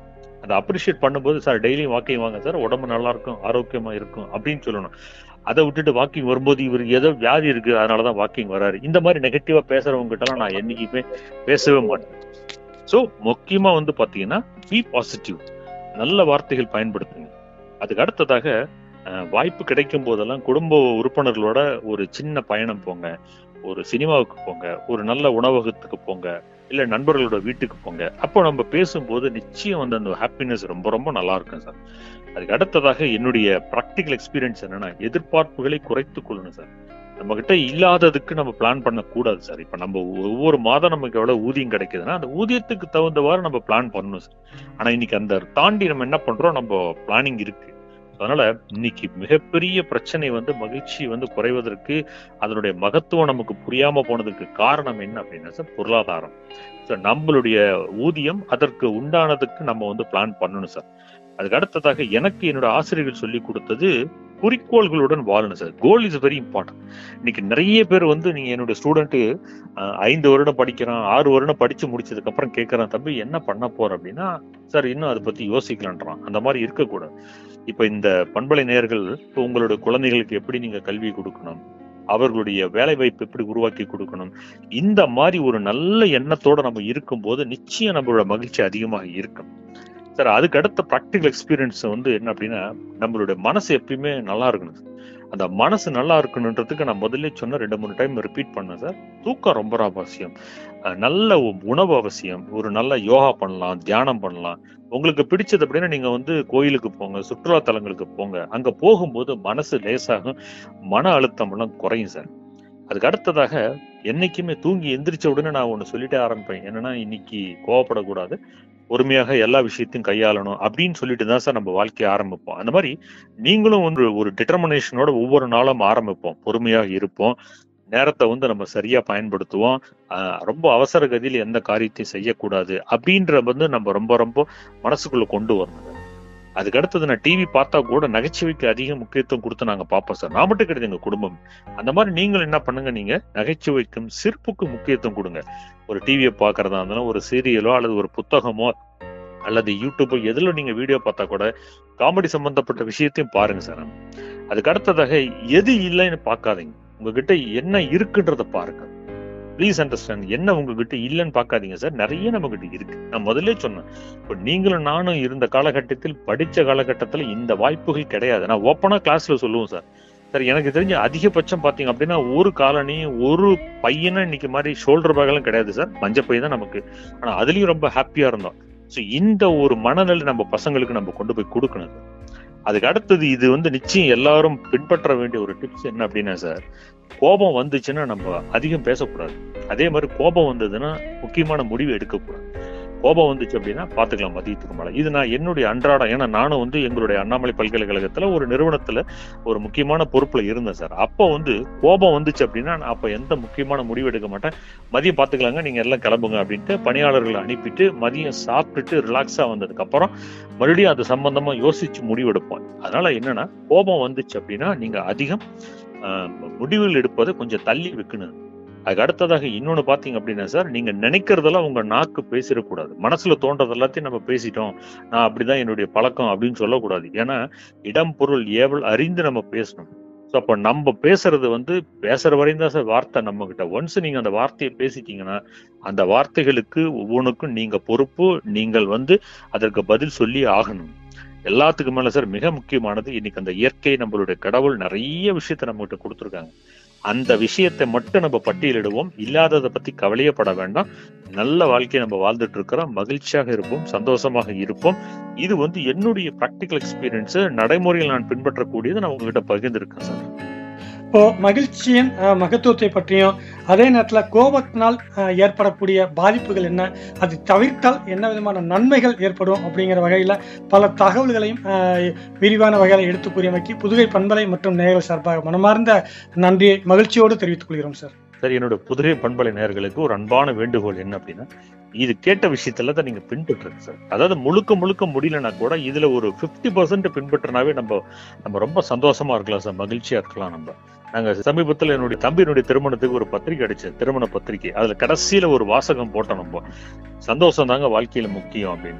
அதை அப்ரிஷியேட் பண்ணும்போது சார் டெய்லி வாக்கிங் வாங்க சார் உடம்பு நல்லா இருக்கும் ஆரோக்கியமா இருக்கும் அப்படின்னு சொல்லணும் அதை விட்டுட்டு வாக்கிங் வரும்போது இவர் ஏதோ வியாதி இருக்கு அதனாலதான் வாக்கிங் வராரு இந்த மாதிரி நெகட்டிவா பேசுறவங்க கிட்ட எல்லாம் நான் என்னைக்குமே பேசவே மாட்டேன் சோ முக்கியமா வந்து பாத்தீங்கன்னா பி பாசிட்டிவ் நல்ல வார்த்தைகள் பயன்படுத்துங்க அதுக்கு அடுத்ததாக அஹ், வாய்ப்பு கிடைக்கும் போதெல்லாம் குடும்ப உறுப்பினர்களோட ஒரு சின்ன பயணம் போங்க ஒரு சினிமாவுக்கு போங்க ஒரு நல்ல உணவகத்துக்கு போங்க இல்ல நண்பர்களோட வீட்டுக்கு போங்க அப்போ நம்ம பேசும்போது நிச்சயம் வந்து அந்த ஹாப்பினஸ் ரொம்ப ரொம்ப நல்லா இருக்கும் சார் அதுக்கு அடுத்ததாக என்னுடைய ப்ராக்டிக்கல் எக்ஸ்பீரியன்ஸ் என்னன்னா எதிர்பார்ப்புகளை குறைத்துக் கொள்ளணும் சார் நம்ம கிட்ட இல்லாததுக்கு நம்ம பிளான் பண்ணக்கூடாது சார் இப்ப நம்ம ஒவ்வொரு மாதம் நமக்கு எவ்வளவு ஊதியம் கிடைக்குதுன்னா அந்த ஊதியத்துக்கு தகுந்தவாறு நம்ம பிளான் பண்ணணும் சார் ஆனா இன்னைக்கு அந்த தாண்டி நம்ம என்ன பண்றோம் நம்ம பிளானிங் இருக்கு அதனால இன்னைக்கு மிகப்பெரிய பிரச்சனை வந்து மகிழ்ச்சி வந்து குறைவதற்கு அதனுடைய மகத்துவம் நமக்கு புரியாம போனதுக்கு காரணம் என்ன அப்படின்னா சார் பொருளாதாரம் So, நம்மளுடைய ஊதியம் அதற்கு உண்டானதுக்கு நம்ம வந்து பிளான் பண்ணணும் சார் அதுக்கு அடுத்ததாக எனக்கு என்னோட ஆசிரியர்கள் சொல்லி கொடுத்தது குறிக்கோள்களுடன் வாழணும் sir goal is very important இன்னைக்கு நிறைய பேர் வந்து நீங்க என்னோட ஸ்டூடெண்ட் ஐந்து வருடம் படிக்கிறான் ஆறு வருடம் படிச்சு முடிச்சதுக்கு அப்புறம் கேட்கறான் தம்பி என்ன பண்ண போற அப்படின்னா சார் இன்னும் அதை பத்தி யோசிக்கலான்றான் அந்த மாதிரி இருக்கக்கூடாது இப்ப இந்த பண்பலை நேயர்கள் இப்ப உங்களோட குழந்தைகளுக்கு எப்படி நீங்க கல்வி கொடுக்கணும் அவர்களுடைய வேலை வாய்ப்பு எப்படி உருவாக்கி கொடுக்கணும் இந்த மாதிரி ஒரு நல்ல எண்ணத்தோட நம்ம இருக்கும்போது நிச்சயம் நம்மளோட மகிழ்ச்சி அதிகமாக இருக்கும் சார் அதுக்கு அடுத்த ப்ராக்டிகல் எக்ஸ்பீரியன்ஸ் வந்து என்ன அப்படின்னா நம்மளுடைய மனசு எப்பயுமே நல்லா இருக்கணும் sir. அந்த மனசு நல்லா இருக்கணுன்றதுக்கு நான் முதல்ல சொன்ன ரெண்டு மூணு டைம் ரிப்பீட் பண்ணேன் சார் தூக்கம் ரொம்ப அவசியம் அஹ் நல்ல உ- உணவு அவசியம் ஒரு நல்ல யோகா பண்ணலாம் தியானம் பண்ணலாம் உங்களுக்கு பிடிச்சது அப்படின்னா நீங்க வந்து கோயிலுக்கு போங்க சுற்றுலா தலங்களுக்கு போங்க அங்க போகும்போது மனசு லேசாகும் மன அழுத்தம் எல்லாம் குறையும் சார் அதுக்கு அடுத்ததாக என்னைக்குமே தூங்கி எந்திரிச்ச உடனே நான் ஒண்ணு சொல்லிட்டே ஆரம்பிப்பேன் என்னன்னா இன்னைக்கு கோவப்படக்கூடாது பொறுமையாக எல்லா விஷயத்தையும் கையாளணும் அப்படின்னு சொல்லிட்டு தான் சார் நம்ம வாழ்க்கையை ஆரம்பிப்போம் அந்த மாதிரி நீங்களும் வந்து ஒரு டிட்டர்மினேஷனோட ஒவ்வொரு நாளும் ஆரம்பிப்போம் பொறுமையாக இருப்போம் நேரத்தை வந்து நம்ம சரியா பயன்படுத்துவோம் ஆஹ் ரொம்ப அவசர கதியில் எந்த காரியத்தையும் செய்யக்கூடாது அப்படின்ற வந்து நம்ம ரொம்ப ரொம்ப மனசுக்குள்ள கொண்டு வரணும் அதுக்கு அடுத்தது நான் டிவி பார்த்தா கூட நகைச்சுவைக்கு அதிக முக்கியத்துவம் கொடுத்து நாங்க பார்ப்போம் சார் நான் மட்டும் கிடையாது எங்க குடும்பம் அந்த மாதிரி நீங்களும் என்ன பண்ணுங்க நீங்க நகைச்சுவைக்கும் சிறப்புக்கும் முக்கியத்துவம் கொடுங்க ஒரு டிவியை பார்க்கறதா இருந்தாலும் ஒரு சீரியலோ அல்லது ஒரு புத்தகமோ அல்லது யூடியூபோ எதுல நீங்க வீடியோ பார்த்தா கூட காமெடி சம்பந்தப்பட்ட விஷயத்தையும் பாருங்க சார் அதுக்கு அடுத்ததாக எது இல்லைன்னு பார்க்காதீங்க உங்ககிட்ட என்ன இருக்குன்றத பாருங்க ப்ளீஸ் அண்டர்ஸ்டாண்ட் என்ன உங்ககிட்ட இல்லைன்னு பார்க்காதீங்க சார் நிறைய நம்ம கிட்ட இருக்கு நான் முதல்ல சொன்னேன் இப்போ நீங்களும் நானும் இருந்த காலகட்டத்தில் படிச்ச காலகட்டத்தில் இந்த வாய்ப்புகள் கிடையாது நான் ஓப்பனா கிளாஸ்ல சொல்லுவோம் சார் சார் எனக்கு தெரிஞ்ச அதிகபட்சம் பாத்தீங்க அப்படின்னா ஒரு காலனி ஒரு பையனும் இன்னைக்கு மாதிரி ஷோல்டர் பேக்கெல்லாம் கிடையாது சார் மஞ்ச பை தான் நமக்கு ஆனா அதுலயும் ரொம்ப ஹாப்பியா இருந்தோம் ஸோ இந்த ஒரு மனநிலை நம்ம பசங்களுக்கு நம்ம கொண்டு போய் கொடுக்கணும் சார் அதுக்கு அடுத்தது இது வந்து நிச்சயம் எல்லாரும் பின்பற்ற வேண்டிய ஒரு டிப்ஸ் என்ன அப்படின்னா சார் கோபம் வந்துச்சுன்னா நம்ம அதிகம் பேசக்கூடாது அதே மாதிரி கோபம் வந்ததுன்னா முக்கியமான முடிவு எடுக்கக்கூடாது கோபம் வந்துச்சு அப்படின்னா பாத்துக்கலாம் மதியத்துக்கு மேல இது நான் என்னுடைய அன்றாடம் ஏன்னா நானும் வந்து எங்களுடைய அண்ணாமலை பல்கலைக்கழகத்துல ஒரு நிறுவனத்துல ஒரு முக்கியமான பொறுப்புல இருந்தேன் சார் அப்போ வந்து கோபம் வந்துச்சு அப்படின்னா நான் அப்ப எந்த முக்கியமான முடிவு எடுக்க மாட்டேன் மதியம் பாத்துக்கலாங்க நீங்க எல்லாம் கிளம்புங்க அப்படின்ட்டு பணியாளர்களை அனுப்பிட்டு மதியம் சாப்பிட்டுட்டு ரிலாக்ஸா வந்ததுக்கு அப்புறம் மறுபடியும் அது சம்பந்தமா யோசிச்சு முடிவெடுப்போம் அதனால என்னன்னா கோபம் வந்துச்சு அப்படின்னா நீங்க அதிகம் ஆஹ், முடிவுகள் எடுப்பதை கொஞ்சம் தள்ளி வைக்கணும் அதுக்கு அடுத்ததாக இன்னொன்னு பாத்தீங்க அப்படின்னா சார் நீங்க நினைக்கிறதெல்லாம் உங்க நாக்கு பேசிடக்கூடாது மனசுல தோன்றது எல்லாத்தையும் நம்ம பேசிட்டோம் நான் அப்படிதான் என்னுடைய பழக்கம் அப்படின்னு சொல்லக்கூடாது ஏன்னா இடம் பொருள் ஏவல் அறிந்து நம்ம பேசணும் ஸோ அப்போ நம்ம பேசுறது வந்து பேசுற வரையும் தான் சார் வார்த்தை நம்ம கிட்ட ஒன்ஸ் நீங்க அந்த வார்த்தையை பேசிட்டீங்கன்னா அந்த வார்த்தைகளுக்கு ஒவ்வொன்றுக்கும் நீங்க பொறுப்பு நீங்கள் வந்து அதற்கு பதில் சொல்லி ஆகணும் எல்லாத்துக்கு மேல சார் மிக முக்கியமானது இன்னைக்கு அந்த இயற்கை நம்மளுடைய கடவுள் நிறைய விஷயத்த நம்ம கிட்ட கொடுத்துருக்காங்க அந்த விஷயத்தை மட்டும் நம்ம பட்டியலிடுவோம் இல்லாததை பத்தி கவலையப்பட வேண்டாம் நல்ல வாழ்க்கையை நம்ம வாழ்ந்துட்டு இருக்கிறோம் மகிழ்ச்சியாக இருப்போம் சந்தோஷமாக இருப்போம் இது வந்து என்னுடைய ப்ராக்டிக்கல் எக்ஸ்பீரியன்ஸ் நடைமுறையில் நான் பின்பற்றக்கூடியது நான் உங்ககிட்ட பகிர்ந்திருக்கேன் சார் இப்போ மகிழ்ச்சியின் அஹ், மகத்துவத்தை பற்றியும் அதே நேரத்தில் கோபத்தினால் அஹ், ஏற்படக்கூடிய பாதிப்புகள் என்ன அது தவிர்த்தால் என்ன விதமான நன்மைகள் ஏற்படும் அப்படிங்கிற வகையில் பல தகவல்களையும் அஹ், விரிவான வகையில் எடுத்து கூறியமைக்கு புதுகை பண்பலை மற்றும் நேயர்கள் சார்பாக மனமார்ந்த நன்றியை மகிழ்ச்சியோடு தெரிவித்துக் கொள்கிறோம் சார் சார் என்னோட புதுகை பண்பலை நேயர்களுக்கு ஒரு அன்பான வேண்டுகோள் என்ன அப்படின்னா இது கேட்ட விஷயத்துல தான் நீங்க பின்பற்றுங்க சார் அதாவது முழுக்க முழுக்க முடியலனா கூட இதுல ஒரு 50% பர்சன்ட் பின்பற்றினாவே நம்ம நம்ம ரொம்ப சந்தோஷமா இருக்கலாம் சார் மகிழ்ச்சியா இருக்கலாம் நம்ம நாங்க சமீபத்துல என்னுடைய தம்பியினுடைய திருமணத்துக்கு ஒரு பத்திரிக்கை அடிச்சேன் திருமண பத்திரிக்கை அதுல கடைசியில ஒரு வாசகம் போட்டோம் நம்ம சந்தோஷம் தாங்க வாழ்க்கையில முக்கியம் அப்படின்னு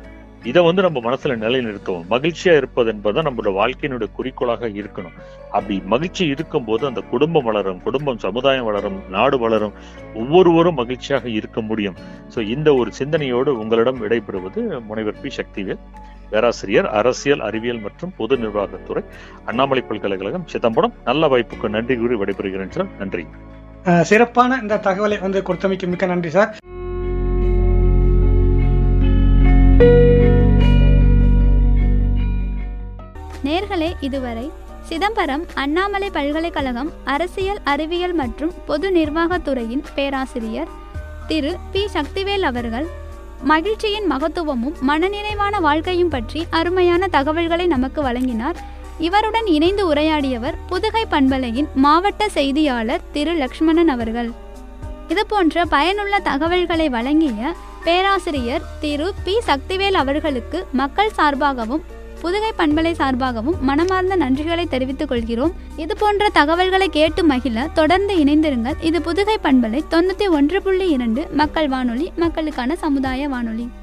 இதை வந்து நம்ம மனசுல நிலைநிறுத்துவோம் மகிழ்ச்சியா இருப்பது என்பதுதான் நம்மளோட வாழ்க்கையினுடைய குறிக்கோளாக இருக்கணும் அப்படி மகிழ்ச்சி இருக்கும்போது அந்த குடும்பம் வளரும் குடும்பம் சமுதாயம் வளரும் நாடு வளரும் ஒவ்வொருவரும் மகிழ்ச்சியாக இருக்க முடியும் சோ இந்த ஒரு சிந்தனையோடு உங்களிடம் விடைபெறுவது முனைவர் பி சக்திவேல் பேராசிரியர் அரசியல் அறிவியல் மற்றும் பொது நிர்வாகத்துறை அண்ணாமலை பல்கலைக்கழகம் சிதம்பரம் நல்ல வாய்ப்புக்கு நன்றி கூறி விடைபெறுகிறேன் சார் நன்றி அஹ், சிறப்பான இந்த தகவலை வந்து கொடுத்தமைக்கு மிக்க நன்றி சார் நேர்களே இதுவரை சிதம்பரம் அண்ணாமலை பல்கலைக்கழகம் அரசியல் அறிவியல் மற்றும் பொது நிர்வாகத்துறையின் பேராசிரியர் திரு பி சக்திவேல் அவர்கள் மகிழ்ச்சியின் மகத்துவமும் மனநிறைவான வாழ்க்கையும் பற்றி அருமையான தகவல்களை நமக்கு வழங்கினார் இவருடன் இணைந்து உரையாடியவர் புதுகை பண்பலையின் மாவட்ட செய்தியாளர் திரு லக்ஷ்மணன் அவர்கள் இதுபோன்ற பயனுள்ள தகவல்களை வழங்கிய பேராசிரியர் திரு பி சக்திவேல் அவர்களுக்கு மக்கள் சார்பாகவும் புதுகை பண்பலை சார்பாகவும் மனமார்ந்த நன்றிகளை தெரிவித்துக் கொள்கிறோம் இது போன்ற தகவல்களை கேட்டு மகிழ தொடர்ந்து இணைந்திருங்கள் இது புதுகை பண்பலை தொண்ணூற்றி ஒன்று புள்ளி இரண்டு மக்கள் வானொலி மக்களுக்கான சமுதாய வானொலி